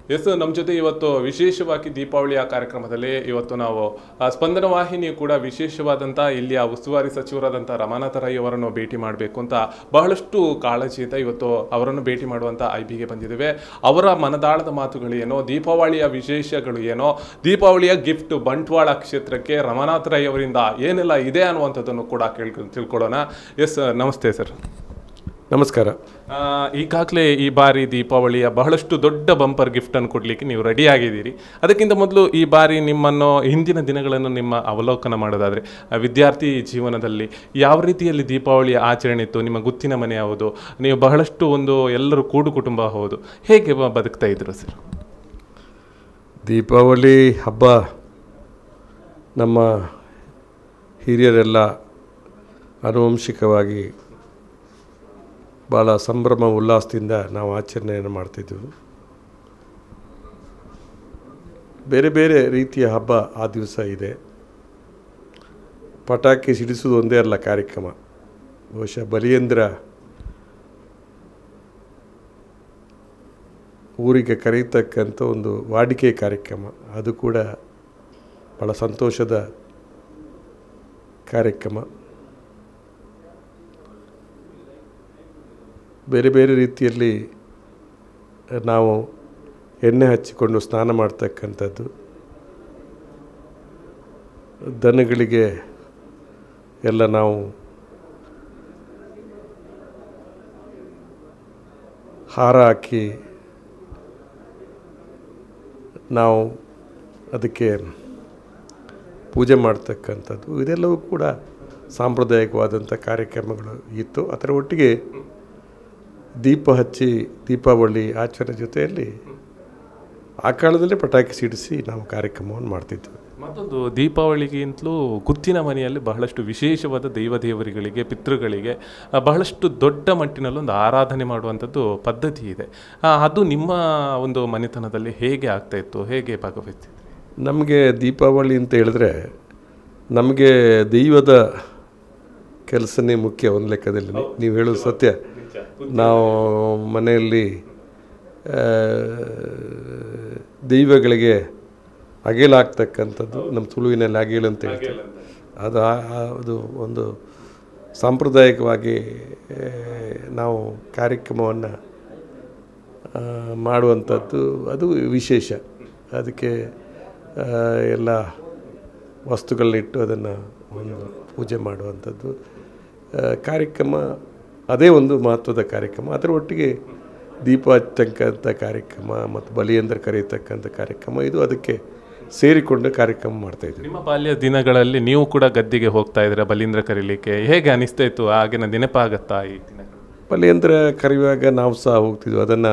S ನಮ್ಮ ಜೊತೆ ಇವತ್ತು ವಿಶೇಷವಾಗಿ ದೀಪಾವಳಿಯ ಕಾರ್ಯಕ್ರಮದಲ್ಲಿ ಇವತ್ತು ನಾವು ಆ, ಸ್ಪಂದನ ವಾಹಿನಿ ಕೂಡ ವಿಶೇಷವಾದಂಥ ಇಲ್ಲಿಯ ಉಸ್ತುವಾರಿ ಸಚಿವರಾದಂಥ ರಮಾನಾಥ ರೈ ಅವರನ್ನು ಭೇಟಿ ಮಾಡಬೇಕು ಅಂತ ಬಹಳಷ್ಟು ಕಾಳಜಿಯಿಂದ ಇವತ್ತು ಅವರನ್ನು ಭೇಟಿ ಮಾಡುವಂಥ ಐಬಿಗೆ ಬಂದಿದ್ದೇವೆ ಅವರ ಮನದಾಳದ ಮಾತುಗಳು ಏನೋ ದೀಪಾವಳಿಯ ವಿಶೇಷಗಳು ಏನೋ ದೀಪಾವಳಿಯ ಗಿಫ್ಟ್ ಬಂಟ್ವಾಳ ಕ್ಷೇತ್ರಕ್ಕೆ ರಮಾನಾಥ ರೈ ಅವರಿಂದ ಏನೆಲ್ಲ ಇದೆ ಅನ್ನುವಂಥದ್ದನ್ನು ಕೂಡ ಕೇಳ್ಕೊ ತಿಳ್ಕೊಳ್ಳೋಣ ಎಸ್ ನಮಸ್ತೆ ಸರ್ ನಮಸ್ಕಾರ ಆ, ಈಗಾಗಲೇ ಈ ಬಾರಿ ದೀಪಾವಳಿಯ ಬಹಳಷ್ಟು ದೊಡ್ಡ ಬಂಪರ್ ಗಿಫ್ಟನ್ನು ಕೊಡಲಿಕ್ಕೆ ನೀವು ರೆಡಿ ಆಗಿದ್ದೀರಿ ಅದಕ್ಕಿಂತ ಮೊದಲು ಈ ಬಾರಿ ನಿಮ್ಮನ್ನು ಹಿಂದಿನ ದಿನಗಳನ್ನು ನಿಮ್ಮ ಅವಲೋಕನ ಮಾಡೋದಾದರೆ ಆ, ವಿದ್ಯಾರ್ಥಿ ಜೀವನದಲ್ಲಿ ಯಾವ ರೀತಿಯಲ್ಲಿ ದೀಪಾವಳಿಯ ಆಚರಣೆ ಇತ್ತು ನಿಮ್ಮ ಗುತ್ತಿನ ಮನೆ ಯಾವುದು ನೀವು ಬಹಳಷ್ಟು ಒಂದು ಎಲ್ಲರೂ ಕೂಡು ಕುಟುಂಬ ಹೌದು ಹೇಗೆ ಬ- ಬದುಕ್ತಾ ಇದ್ರು ಸರ್ ದೀಪಾವಳಿ ಹಬ್ಬ ನಮ್ಮ ಹಿರಿಯರೆಲ್ಲ ಆನುವಂಶಿಕವಾಗಿ ಭಾಳ ಸಂಭ್ರಮ ಉಲ್ಲಾಸದಿಂದ ನಾವು ಆಚರಣೆಯನ್ನು ಮಾಡ್ತಿದ್ದೆವು ಬೇರೆ ಬೇರೆ ರೀತಿಯ ಹಬ್ಬ ಆ ದಿವಸ ಇದೆ ಪಟಾಕಿ ಸಿಡಿಸೋದು ಒಂದೇ ಅಲ್ಲ ಕಾರ್ಯಕ್ರಮ ಬಹುಶಃ ಬಲಿಯೇಂದ್ರ ಊರಿಗೆ ಕರೆಯತಕ್ಕಂಥ ಒಂದು ವಾಡಿಕೆ ಕಾರ್ಯಕ್ರಮ ಅದು ಕೂಡ ಭಾಳ ಸಂತೋಷದ ಕಾರ್ಯಕ್ರಮ ಬೇರೆ ಬೇರೆ ರೀತಿಯಲ್ಲಿ ನಾವು ಎಣ್ಣೆ ಹಚ್ಚಿಕೊಂಡು ಸ್ನಾನ ಮಾಡ್ತಕ್ಕಂಥದ್ದು ದನಗಳಿಗೆ ಎಲ್ಲ ನಾವು ಹಾರ ಹಾಕಿ ನಾವು ಅದಕ್ಕೆ ಪೂಜೆ ಮಾಡ್ತಕ್ಕಂಥದ್ದು ಇದೆಲ್ಲವೂ ಕೂಡ ಸಾಂಪ್ರದಾಯಿಕವಾದಂಥ ಕಾರ್ಯಕ್ರಮಗಳು ಇತ್ತು ಅದರ ಒಟ್ಟಿಗೆ ದೀಪ ಹಚ್ಚಿ ದೀಪಾವಳಿ ಆಚರಣೆ ಜೊತೆಯಲ್ಲಿ ಆ ಕಾಲದಲ್ಲಿ ಪಟಾಕಿ ಸಿಡಿಸಿ ನಾವು ಕಾರ್ಯಕ್ರಮವನ್ನು ಮಾಡ್ತಿದ್ವಿ ಮತ್ತೊಂದು ದೀಪಾವಳಿಗಿಂತಲೂ ಗುತ್ತಿನ ಮನೆಯಲ್ಲಿ ಬಹಳಷ್ಟು ವಿಶೇಷವಾದ ದೈವ ದೇವರುಗಳಿಗೆ ಪಿತೃಗಳಿಗೆ ಆ, ಬಹಳಷ್ಟು ದೊಡ್ಡ ಮಟ್ಟಿನಲ್ಲಿ ಒಂದು ಆರಾಧನೆ ಮಾಡುವಂಥದ್ದು ಪದ್ಧತಿ ಇದೆ ಆ, ಅದು ನಿಮ್ಮ ಒಂದು ಮನೆತನದಲ್ಲಿ ಹೇಗೆ ಆಗ್ತಾ ಇತ್ತು ಹೇಗೆ ಭಾಗವಹಿಸ್ತಿದ್ರಿ ನಮಗೆ ದೀಪಾವಳಿ ಅಂತ ಹೇಳಿದ್ರೆ ನಮಗೆ ದೈವದ ಕೆಲಸನೇ ಮುಖ್ಯ ಒಂದು ಲೆಕ್ಕದಲ್ಲಿ ನೀವು ಹೇಳೋದು ಸತ್ಯ ನಾವು ಮನೆಯಲ್ಲಿ ಆ, ದೈವಗಳಿಗೆ ಅಗೇಲಾಗ್ತಕ್ಕಂಥದ್ದು ನಮ್ಮ ತುಳುವಿನಲ್ಲಿ ಅಗೇಲು ಅಂತ ಹೇಳ್ತಾರೆ ಅದು ಆ- ಆ- ಅದು ಒಂದು ಸಾಂಪ್ರದಾಯಿಕವಾಗಿ ಆ, ನಾವು ಕಾರ್ಯಕ್ರಮವನ್ನು ಮಾಡುವಂಥದ್ದು ಅದು ವಿಶೇಷ ಅದಕ್ಕೆ ಆ, ಎಲ್ಲ ವಸ್ತುಗಳನ್ನಿಟ್ಟು ಅದನ್ನು ಒಂದು ಪೂಜೆ ಮಾಡುವಂಥದ್ದು ಆ, ಕಾರ್ಯಕ್ರಮ ಅದೇ ಒಂದು ಮಹತ್ವದ ಕಾರ್ಯಕ್ರಮ ಅದರ ಒಟ್ಟಿಗೆ ದೀಪ ಹಚ್ಚಕ್ಕಂಥ ಕಾರ್ಯಕ್ರಮ ಮತ್ತು ಬಲಿಯಂದ್ರ ಕರೆಯತಕ್ಕಂಥ ಕಾರ್ಯಕ್ರಮ ಇದು ಅದಕ್ಕೆ ಸೇರಿಕೊಂಡು ಕಾರ್ಯಕ್ರಮ ಮಾಡ್ತಾಯಿದ್ವಿ ನಿಮ್ಮ ಬಾಲ್ಯ ದಿನಗಳಲ್ಲಿ ನೀವು ಕೂಡ ಗದ್ದಿಗೆ ಹೋಗ್ತಾ ಇದ್ರೆ ಬಲೀಂದ್ರ ಕರೀಲಿಕ್ಕೆ ಹೇಗೆ ಅನಿಸ್ತಾ ಇತ್ತು ಆಗಿನ ನೆನಪಾಗತ್ತಾ ಈ ದಿನಗಳು ಬಲಿಯಂತ್ರ ಕರೆಯುವಾಗ ನಾವು ಸಹ ಹೋಗ್ತಿದ್ವಿ ಅದನ್ನು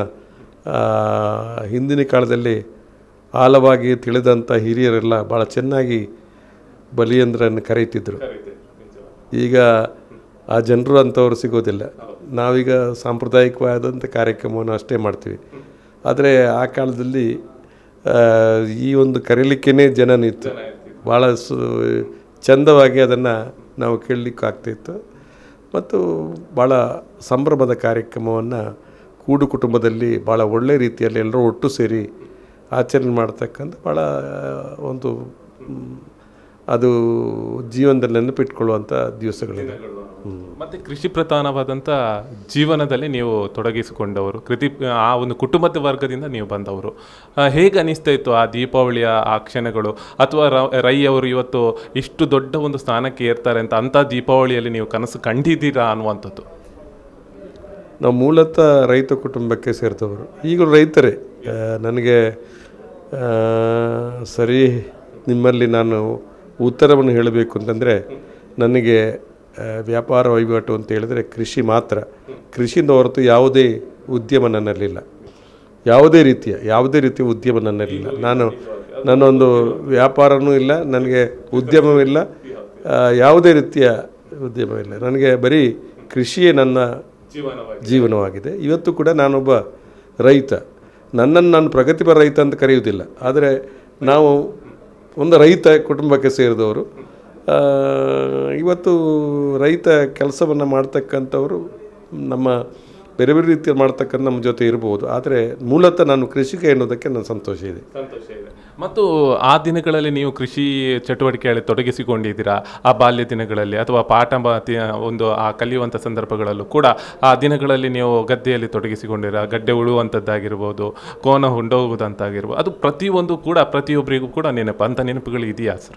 ಹಿಂದಿನ ಕಾಲದಲ್ಲಿ ಆಳವಾಗಿ ತಿಳಿದಂಥ ಹಿರಿಯರೆಲ್ಲ ಭಾಳ ಚೆನ್ನಾಗಿ ಬಲಿಯಂದ್ರನ್ನು ಕರೀತಿದ್ರು ಈಗ ಆ ಜನರು ಅಂಥವ್ರು ಸಿಗೋದಿಲ್ಲ ನಾವೀಗ ಸಾಂಪ್ರದಾಯಿಕವಾದಂಥ ಕಾರ್ಯಕ್ರಮವನ್ನು ಅಷ್ಟೇ ಮಾಡ್ತೀವಿ ಆದರೆ ಆ ಕಾಲದಲ್ಲಿ ಆ, ಈ ಒಂದು ಕರೀಲಿಕ್ಕೇ ಜನ ನಿಂತು ಭಾಳ ಸು ಚಂದವಾಗಿ ಅದನ್ನು ನಾವು ಕೇಳಲಿಕ್ಕೆ ಆಗ್ತಿತ್ತು ಮತ್ತು ಭಾಳ ಸಂಭ್ರಮದ ಕಾರ್ಯಕ್ರಮವನ್ನು ಕೂಡು ಕುಟುಂಬದಲ್ಲಿ ಭಾಳ ಒಳ್ಳೆ ರೀತಿಯಲ್ಲಿ ಎಲ್ಲರೂ ಒಟ್ಟು ಸೇರಿ ಆಚರಣೆ ಮಾಡ್ತಕ್ಕಂಥ ಭಾಳ ಒಂದು ಮ್, ಅದು ಜೀವನದಲ್ಲಿ ನೆನಪಿಟ್ಕೊಳ್ಳುವಂಥ ದಿವಸಗಳಿದೆ ಮತ್ತೆ ಕೃಷಿ ಪ್ರಧಾನವಾದಂಥ ಜೀವನದಲ್ಲಿ ನೀವು ತೊಡಗಿಸಿಕೊಂಡವರು ಕೃತಿ ಆ ಒಂದು ಕುಟುಂಬದ ವರ್ಗದಿಂದ ನೀವು ಬಂದವರು ಆ, ಹೇಗೆ ಅನಿಸ್ತಾ ಇತ್ತು ಆ ದೀಪಾವಳಿಯ ಆ ಕ್ಷಣಗಳು ಅಥವಾ ರ- ರೈ ಅವರು ಇವತ್ತು ಇಷ್ಟು ದೊಡ್ಡ ಒಂದು ಸ್ಥಾನಕ್ಕೆ ಏರ್ತಾರೆ ಅಂತ ಅಂಥ ದೀಪಾವಳಿಯಲ್ಲಿ ನೀವು ಕನಸು ಕಂಡಿದ್ದೀರಾ ಅನ್ನುವಂಥದ್ದು ನಾವು ಮೂಲತಃ ರೈತ ಕುಟುಂಬಕ್ಕೆ ಸೇರಿದವರು ಈಗಲೂ ರೈತರೇ ಆ, ನನಗೆ ಆ, ಸರಿ ನಿಮ್ಮಲ್ಲಿ ನಾನು ಉತ್ತರವನ್ನು ಹೇಳಬೇಕು ಅಂತಂದರೆ ನನಗೆ ಆ, ವ್ಯಾಪಾರ ವಹಿವಾಟು ಅಂತ ಹೇಳಿದರೆ ಕೃಷಿ ಮಾತ್ರ ಕೃಷಿಯಿಂದ ಹೊರತು ಯಾವುದೇ ಉದ್ಯಮ ನನ್ನಲ್ಲಿಲ್ಲ ಯಾವುದೇ ರೀತಿಯ ಯಾವುದೇ ರೀತಿಯ ಉದ್ಯಮ ನನ್ನಲ್ಲಿಲ್ಲ ನಾನು ನನ್ನೊಂದು ವ್ಯಾಪಾರನೂ ಇಲ್ಲ ನನಗೆ ಉದ್ಯಮವಿಲ್ಲ ಆ, ಯಾವುದೇ ರೀತಿಯ ಉದ್ಯಮವಿಲ್ಲ ನನಗೆ ಬರೀ ಕೃಷಿಯೇ ನನ್ನ ಜೀವನವಾಗಿದೆ ಇವತ್ತು ಕೂಡ ನಾನೊಬ್ಬ ರೈತ ನನ್ನನ್ನು ನಾನು ಪ್ರಗತಿಪರ ರೈತ ಅಂತ ಕರೆಯುವುದಿಲ್ಲ ಆದರೆ ನಾವು ಒಂದು ರೈತ ಕುಟುಂಬಕ್ಕೆ ಸೇರಿದವರು ಆ, ಇವತ್ತು ರೈತ ಕೆಲಸವನ್ನು ಮಾಡ್ತಕ್ಕಂಥವರು ನಮ್ಮ ಬೇರೆ ಬೇರೆ ರೀತಿಯಲ್ಲಿ ಮಾಡ್ತಕ್ಕಂಥ ನಮ್ಮ ಜೊತೆ ಇರ್ಬೋದು ಆದರೆ ಮೂಲತಃ ನಾನು ಕೃಷಿಕ ಎನ್ನುವುದಕ್ಕೆ ನನ್ನ ಸಂತೋಷ ಇದೆ ಸಂತೋಷ ಇದೆ ಮತ್ತು ಆ ದಿನಗಳಲ್ಲಿ ನೀವು ಕೃಷಿ ಚಟುವಟಿಕೆಯಲ್ಲಿ ತೊಡಗಿಸಿಕೊಂಡಿದ್ದೀರಾ ಆ ಬಾಲ್ಯ ದಿನಗಳಲ್ಲಿ ಅಥವಾ ಪಾಠ ಬ- ತಿ- ಒಂದು ಆ ಕಲಿಯುವಂಥ ಸಂದರ್ಭಗಳಲ್ಲೂ ಕೂಡ ಆ ದಿನಗಳಲ್ಲಿ ನೀವು ಗದ್ದೆಯಲ್ಲಿ ತೊಡಗಿಸಿಕೊಂಡಿರ ಗಡ್ಡೆ ಉಳುವಂಥದ್ದಾಗಿರ್ಬೋದು ಕೋನ ಹೊಂಡೋಗುವುದಂತಾಗಿರ್ಬೋದು ಅದು ಪ್ರತಿಯೊಂದು ಕೂಡ ಪ್ರತಿಯೊಬ್ಬರಿಗೂ ಕೂಡ ನೆನಪು ಅಂಥ ನೆನಪುಗಳು ಇದೆಯಾ ಸರ್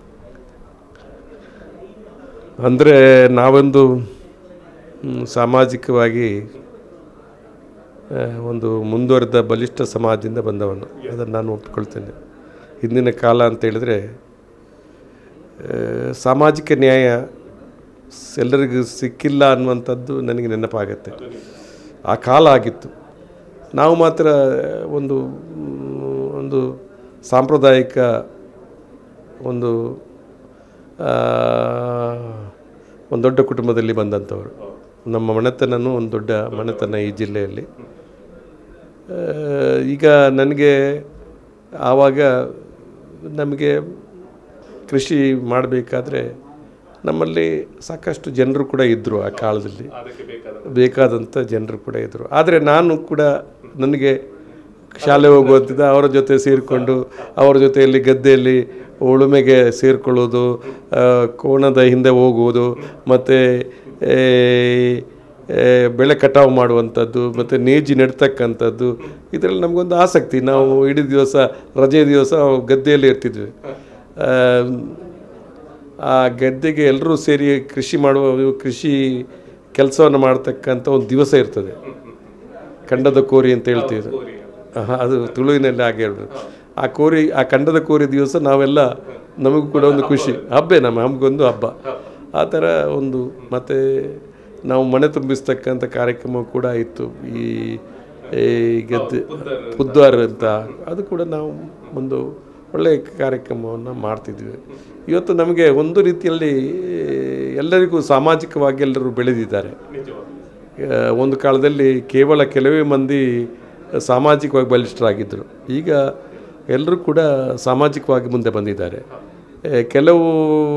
ಅಂದರೆ ನಾವೊಂದು ಮ್, ಸಾಮಾಜಿಕವಾಗಿ ಆ, ಒಂದು ಮುಂದುವರೆದ ಬಲಿಷ್ಠ ಸಮಾಜದಿಂದ ಬಂದವನು ಅದನ್ನು ನಾನು ಒಪ್ಕೊಳ್ತೇನೆ ಹಿಂದಿನ ಕಾಲ ಅಂತ ಹೇಳಿದ್ರೆ ಆ, ಸಾಮಾಜಿಕ ನ್ಯಾಯ ಸ್- ಎಲ್ಲರಿಗೂ ಸಿಕ್ಕಿಲ್ಲ ಅನ್ನುವಂಥದ್ದು ನನಗೆ ನೆನಪಾಗತ್ತೆ ಆ ಕಾಲ ಆಗಿತ್ತು ನಾವು ಮಾತ್ರ ಒಂದು ಮ್, ಒಂದು ಸಾಂಪ್ರದಾಯಿಕ ಒಂದು ಆ, ಒಂದು ದೊಡ್ಡ ಕುಟುಂಬದಲ್ಲಿ ಬಂದಂಥವರು ನಮ್ಮ ಮನೆತನನೂ ಒಂದು ದೊಡ್ಡ ಮನೆತನ ಈ ಜಿಲ್ಲೆಯಲ್ಲಿ ಆ, ಈಗ ನನಗೆ ಆವಾಗ ನಮಗೆ ಕೃಷಿ ಮಾಡಬೇಕಾದ್ರೆ ನಮ್ಮಲ್ಲಿ ಸಾಕಷ್ಟು ಜನರು ಕೂಡ ಇದ್ದರು ಆ ಕಾಲದಲ್ಲಿ ಬೇಕಾದಂಥ ಜನರು ಕೂಡ ಇದ್ದರು ಆದರೆ ನಾನು ಕೂಡ ನನಗೆ ಶಾಲೆ ಹೋಗುವಂತಿದ್ದ ಅವರ ಜೊತೆ ಸೇರಿಕೊಂಡು ಅವರ ಜೊತೆಯಲ್ಲಿ ಗದ್ದೆಯಲ್ಲಿ ಉಳುಮೆಗೆ ಸೇರಿಕೊಳ್ಳೋದು ಆ, ಕೋಣದ ಹಿಂದೆ ಹೋಗುವುದು ಮತ್ತು ಬೆಳೆ ಕಟಾವು ಮಾಡುವಂಥದ್ದು ಮತ್ತು ನೇಜಿ ನೆಡ್ತಕ್ಕಂಥದ್ದು ಇದರಲ್ಲಿ ನಮಗೊಂದು ಆಸಕ್ತಿ ನಾವು ಇಡೀ ದಿವಸ ರಜೆ ದಿವಸ ಗದ್ದೆಯಲ್ಲಿ ಇರ್ತಿದ್ವಿ ಆ, ಆ ಗದ್ದೆಗೆ ಎಲ್ಲರೂ ಸೇರಿ ಕೃಷಿ ಮಾಡುವ ಕೃಷಿ ಕೆಲಸವನ್ನು ಮಾಡ್ತಕ್ಕಂಥ ಒಂದು ದಿವಸ ಇರ್ತದೆ ಖಂಡದ ಕೋರಿ ಅಂತ ಹೇಳ್ತೀವಿ ಆಹಾ, ಅದು ತುಳುವಿನಲ್ಲಿ ಹಾಗೆ ಹೇಳೋದು ಆ ಕೋರಿ ಆ ಖಂಡದ ಕೋರಿ ದಿವಸ ನಾವೆಲ್ಲ ನಮಗೂ ಕೂಡ ಒಂದು ಖುಷಿ ಹಬ್ಬೆ ನಮ್ಮ ನಮಗೊಂದು ಹಬ್ಬ ಆ ಥರ ಒಂದು ಮತ್ತು ನಾವು ಮನೆ ತುಂಬಿಸ್ತಕ್ಕಂಥ ಕಾರ್ಯಕ್ರಮ ಕೂಡ ಇತ್ತು ಈ ಈ ಗದ್ದೆ ಪುದ್ದಾರ್ ಅಂತ ಅದು ಕೂಡ ನಾವು ಒಂದು ಒಳ್ಳೆಯ ಕಾರ್ಯಕ್ರಮವನ್ನು ಮಾಡ್ತಿದ್ವಿ ಇವತ್ತು ನಮಗೆ ಒಂದು ರೀತಿಯಲ್ಲಿ ಎಲ್ಲರಿಗೂ ಸಾಮಾಜಿಕವಾಗಿ ಎಲ್ಲರೂ ಬೆಳೆದಿದ್ದಾರೆ ಆ, ಒಂದು ಕಾಲದಲ್ಲಿ ಕೇವಲ ಕೆಲವೇ ಮಂದಿ ಸಾಮಾಜಿಕವಾಗಿ ಬಲಿಷ್ಠರಾಗಿದ್ದರು ಈಗ ಎಲ್ಲರೂ ಕೂಡ ಸಾಮಾಜಿಕವಾಗಿ ಮುಂದೆ ಬಂದಿದ್ದಾರೆ ಆ, ಕೆಲವು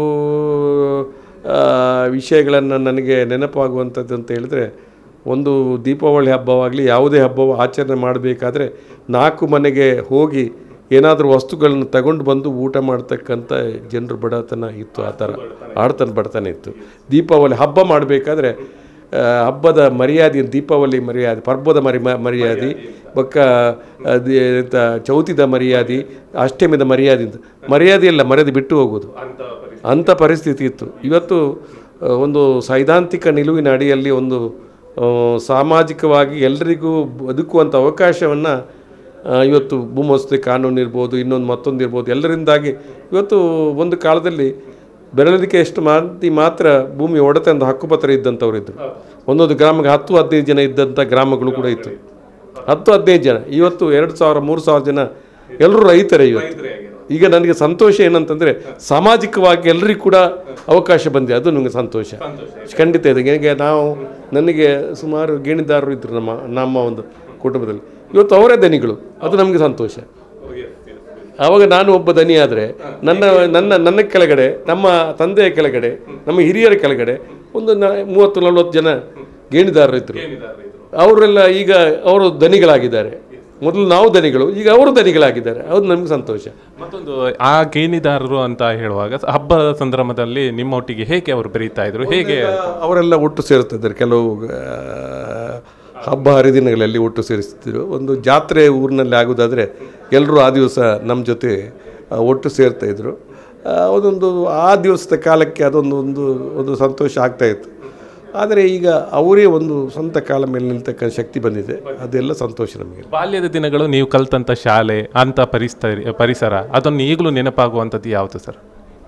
ವಿಷಯಗಳನ್ನು ನನಗೆ ನೆನಪಾಗುವಂಥದ್ದು ಅಂತ ಹೇಳಿದ್ರೆ ಒಂದು ದೀಪಾವಳಿ ಹಬ್ಬವಾಗಲಿ ಯಾವುದೇ ಹಬ್ಬವು ಆಚರಣೆ ಮಾಡಬೇಕಾದ್ರೆ ನಾಲ್ಕು ಮನೆಗೆ ಹೋಗಿ ಏನಾದರೂ ವಸ್ತುಗಳನ್ನು ತಗೊಂಡು ಬಂದು ಊಟ ಮಾಡ್ತಕ್ಕಂಥ ಜನರು ಬಡತನ ಇತ್ತು ಆ ಥರ ಆಡ್ತನ ಬಡತನ ಇತ್ತು ದೀಪಾವಳಿ ಹಬ್ಬ ಮಾಡಬೇಕಾದ್ರೆ ಆ, ಹಬ್ಬದ ಮರ್ಯಾದೆ ದೀಪಾವಳಿ ಮರ್ಯಾದೆ ಪರ್ಬದ ಮರಿ ಮ- ಮರ್ಯಾದೆ ಬೊಕ್ಕ ಅದು ಎಂತ ಚೌತಿದ ಮರ್ಯಾದೆ ಅಷ್ಟಮಿದ ಮರ್ಯಾದೆ ಅಂತ ಮರ್ಯಾದೆ ಇಲ್ಲ ಮರ್ಯಾದೆ ಬಿಟ್ಟು ಹೋಗೋದು ಅಂಥ ಪರಿಸ್ಥಿತಿ ಇತ್ತು ಇವತ್ತು ಆ, ಒಂದು ಸೈದ್ಧಾಂತಿಕ ನಿಲುವಿನ ಅಡಿಯಲ್ಲಿ ಒಂದು ಆ, ಸಾಮಾಜಿಕವಾಗಿ ಎಲ್ಲರಿಗೂ ಬದುಕುವಂಥ ಅವಕಾಶವನ್ನು ಇವತ್ತು ಭೂಮಸ್ತಿ ಕಾನೂನು ಇರ್ಬೋದು ಇನ್ನೊಂದು ಮತ್ತೊಂದು ಇರ್ಬೋದು ಎಲ್ಲರಿಂದಾಗಿ ಇವತ್ತು ಒಂದು ಕಾಲದಲ್ಲಿ ಬೆರಳಿಕೆ ಎಷ್ಟು ಮಂದಿ ಮಾತ್ರ ಭೂಮಿ ಒಡೆತನದ ಹಕ್ಕುಪತ್ರ ಇದ್ದಂಥವ್ರು ಇದ್ದರು ಒಂದೊಂದು ಗ್ರಾಮಕ್ಕೆ ಹತ್ತು ಹದಿನೈದು ಜನ ಇದ್ದಂಥ ಗ್ರಾಮಗಳು ಕೂಡ ಇತ್ತು ಹತ್ತು ಹದಿನೈದು ಜನ ಇವತ್ತು ಎರಡು ಸಾವಿರ ಮೂರು ಸಾವಿರ ಜನ ಎಲ್ಲರೂ ರೈತರೇ ಇವತ್ತು ಈಗ ನನಗೆ ಸಂತೋಷ ಏನಂತಂದರೆ ಸಾಮಾಜಿಕವಾಗಿ ಎಲ್ಲರಿಗೂ ಕೂಡ ಅವಕಾಶ ಬಂದಿದೆ ಅದು ನನಗೆ ಸಂತೋಷ ಖಂಡಿತ ಇದೆ ಈಗ ನಾವು ನನಗೆ ಸುಮಾರು ಗೇಣಿದಾರರು ಇದ್ದರು ನಮ್ಮ ನಮ್ಮ ಒಂದು ಕುಟುಂಬದಲ್ಲಿ ಇವತ್ತು ಅವರೇ ದನಿಗಳು ಅದು ನಮಗೆ ಸಂತೋಷ ಆವಾಗ ನಾನು ಒಬ್ಬ ದನಿ ಆದರೆ ನನ್ನ ನನ್ನ ನನ್ನ ಕೆಳಗಡೆ ನಮ್ಮ ತಂದೆಯ ಕೆಳಗಡೆ ನಮ್ಮ ಹಿರಿಯರ ಕೆಳಗಡೆ ಒಂದು ನ ಮೂವತ್ತು ನಲ್ವತ್ತು ಜನ ಗೇಣಿದಾರರು ಇದ್ದರು ಅವರೆಲ್ಲ ಈಗ ಅವರು ದನಿಗಳಾಗಿದ್ದಾರೆ ಮೊದಲು ನಾವು ದನಿಗಳು ಈಗ ಅವರು ದನಿಗಳಾಗಿದ್ದಾರೆ ಅದು ನಮಗೆ ಸಂತೋಷ ಮತ್ತೊಂದು ಆ ಗೇಣಿದಾರರು ಅಂತ ಹೇಳುವಾಗ ಹಬ್ಬದ ಸಂದರ್ಭದಲ್ಲಿ ನಿಮ್ಮೊಟ್ಟಿಗೆ ಹೇಗೆ ಅವರು ಬೆರೀತಾ ಇದ್ರು ಹೇಗೆ ಅವರೆಲ್ಲ ಒಟ್ಟು ಸೇರುತ್ತಿದ್ದಾರೆ ಕೆಲವು ಆ, ಹಬ್ಬ ಹರಿದಿನಗಳಲ್ಲಿ ಒಟ್ಟು ಸೇರಿಸ್ತಿದ್ರು ಒಂದು ಜಾತ್ರೆ ಊರಿನಲ್ಲಿ ಆಗೋದಾದರೆ ಎಲ್ಲರೂ ಆ ದಿವಸ ನಮ್ಮ ಜೊತೆ ಆ, ಒಟ್ಟು ಸೇರ್ತಾ ಇದ್ರು ಆ, ಅದೊಂದು ಆ ದಿವಸದ ಕಾಲಕ್ಕೆ ಅದೊಂದು ಒಂದು ಒಂದು ಸಂತೋಷ ಆಗ್ತಾ ಇತ್ತು ಆದರೆ ಈಗ ಅವರೇ ಒಂದು ಸ್ವಂತ ಕಾಲ ಮೇಲೆ ನಿಲ್ತಕ್ಕಂಥ ಶಕ್ತಿ ಬಂದಿದೆ ಅದೆಲ್ಲ ಸಂತೋಷ ನಮಗೆ ಬಾಲ್ಯದ ದಿನಗಳು ನೀವು ಕಲ್ತಂಥ ಶಾಲೆ ಅಂತ ಪರಿಸ್ಥಿತಿ ಪರಿಸರ ಅದನ್ನು ಈಗಲೂ ನೆನಪಾಗುವಂಥದ್ದು ಯಾವುದು ಸರ್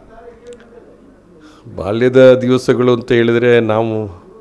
ಬಾಲ್ಯದ ದಿವಸಗಳು ಅಂತ ಹೇಳಿದರೆ ನಾವು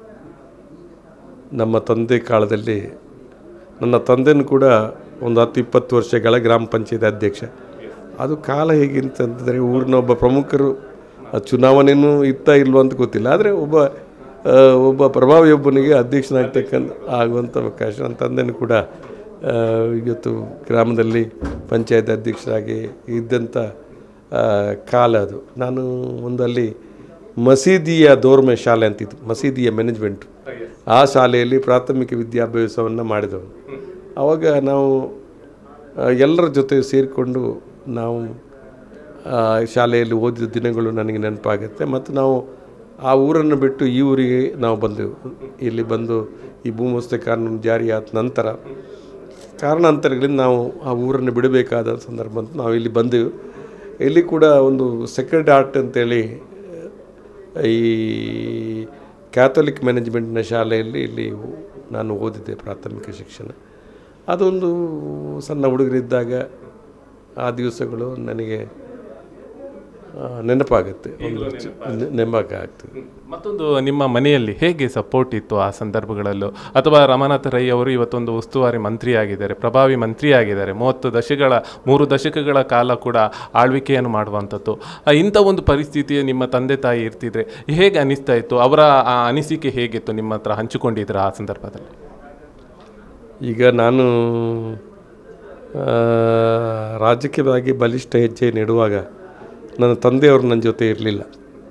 ನಮ್ಮ ತಂದೆ ಕಾಲದಲ್ಲಿ ನನ್ನ ತಂದೆನೂ ಕೂಡ ಒಂದು ಹತ್ತು ಇಪ್ಪತ್ತು ವರ್ಷಗಳ ಗ್ರಾಮ ಪಂಚಾಯತ್ ಅಧ್ಯಕ್ಷ ಅದು ಕಾಲ ಹೇಗಿಂತಂದರೆ ಊರಿನ ಒಬ್ಬ ಪ್ರಮುಖರು ಆ ಚುನಾವಣೆಯೂ ಇತ್ತ ಇಲ್ವೋ ಅಂತ ಗೊತ್ತಿಲ್ಲ ಆದರೆ ಒಬ್ಬ ಆ, ಒಬ್ಬ ಪ್ರಭಾವಿಯೊಬ್ಬನಿಗೆ ಅಧ್ಯಕ್ಷನಾಗ್ತಕ್ಕಂಥ ಆಗುವಂಥ ಅವಕಾಶ ನನ್ನ ತಂದೆನೂ ಕೂಡ ಆ, ಇವತ್ತು ಗ್ರಾಮದಲ್ಲಿ ಪಂಚಾಯತ್ ಅಧ್ಯಕ್ಷರಾಗಿ ಇದ್ದಂಥ ಆ, ಕಾಲ ಅದು ನಾನು ಒಂದಲ್ಲಿ ಮಸೀದಿಯ ದೋರ್ಮೆ ಶಾಲೆ ಅಂತಿತ್ತು ಮಸೀದಿಯ ಮ್ಯಾನೇಜ್ಮೆಂಟು ಆ ಶಾಲೆಯಲ್ಲಿ ಪ್ರಾಥಮಿಕ ವಿದ್ಯಾಭ್ಯಾಸವನ್ನು ಮಾಡಿದವನು ಆವಾಗ ನಾವು ಆ, ಎಲ್ಲರ ಜೊತೆ ಸೇರಿಕೊಂಡು ನಾವು ಆ, ಶಾಲೆಯಲ್ಲಿ ಓದಿದ ದಿನಗಳು ನನಗೆ ನೆನಪಾಗುತ್ತೆ ಮತ್ತು ನಾವು ಆ ಊರನ್ನು ಬಿಟ್ಟು ಈ ಊರಿಗೆ ನಾವು ಬಂದೆವು ಇಲ್ಲಿ ಬಂದು ಈ ಭೂಮಸ್ತೆ ಕಾನೂನು ಜಾರಿಯಾದ ನಂತರ ಕಾರಣಾಂತರಗಳಿಂದ ನಾವು ಆ ಊರನ್ನು ಬಿಡಬೇಕಾದ ಸಂದರ್ಭ ಅಂತ ನಾವು ಇಲ್ಲಿ ಬಂದೆವು ಇಲ್ಲಿ ಕೂಡ ಒಂದು ಸೆಕ್ರೆಡ್ ಆರ್ಟ್ ಅಂತೇಳಿ ಈ ಕ್ಯಾಥೋಲಿಕ್ ಮ್ಯಾನೇಜ್ಮೆಂಟ್ನ ಶಾಲೆಯಲ್ಲಿ ಇಲ್ಲಿ ನಾನು ಓದಿದ್ದೆ ಪ್ರಾಥಮಿಕ ಶಿಕ್ಷಣ ಅದೊಂದು ಸಣ್ಣ ಹುಡುಗರಿದ್ದಾಗ ಆ ದಿವಸಗಳು ನನಗೆ ಆ, ನೆನಪಾಗುತ್ತೆ ಒಂದು ನೆನಪಾಗ ಆಗ್ತದೆ ಮತ್ತೊಂದು ನಿಮ್ಮ ಮನೆಯಲ್ಲಿ ಹೇಗೆ ಸಪೋರ್ಟ್ ಇತ್ತು ಆ ಸಂದರ್ಭಗಳಲ್ಲೂ ಅಥವಾ ರಮಾನಾಥ ರೈ ಅವರು ಇವತ್ತೊಂದು ಉಸ್ತುವಾರಿ ಮಂತ್ರಿ ಆಗಿದ್ದಾರೆ ಪ್ರಭಾವಿ ಮಂತ್ರಿ ಆಗಿದ್ದಾರೆ ಮೂವತ್ತು ದಶಕಗಳ ಮೂರು ದಶಕಗಳ ಕಾಲ ಕೂಡ ಆಳ್ವಿಕೆಯನ್ನು ಮಾಡುವಂಥದ್ದು ಆ, ಇಂಥ ಒಂದು ಪರಿಸ್ಥಿತಿ ನಿಮ್ಮ ತಂದೆ ತಾಯಿ ಇರ್ತಿದ್ರೆ ಹೇಗೆ ಅನಿಸ್ತಾ ಇತ್ತು ಅವರ ಆ ಅನಿಸಿಕೆ ಹೇಗಿತ್ತು ನಿಮ್ಮ ಹತ್ರ ಹಂಚಿಕೊಂಡಿದ್ರ ಆ ಸಂದರ್ಭದಲ್ಲಿ ಈಗ ನಾನು ಆ, ರಾಜಕೀಯವಾಗಿ ಬಲಿಷ್ಠ ಹೆಜ್ಜೆ ನೆಡುವಾಗ ನನ್ನ ತಂದೆಯವರು ನನ್ನ ಜೊತೆ ಇರಲಿಲ್ಲ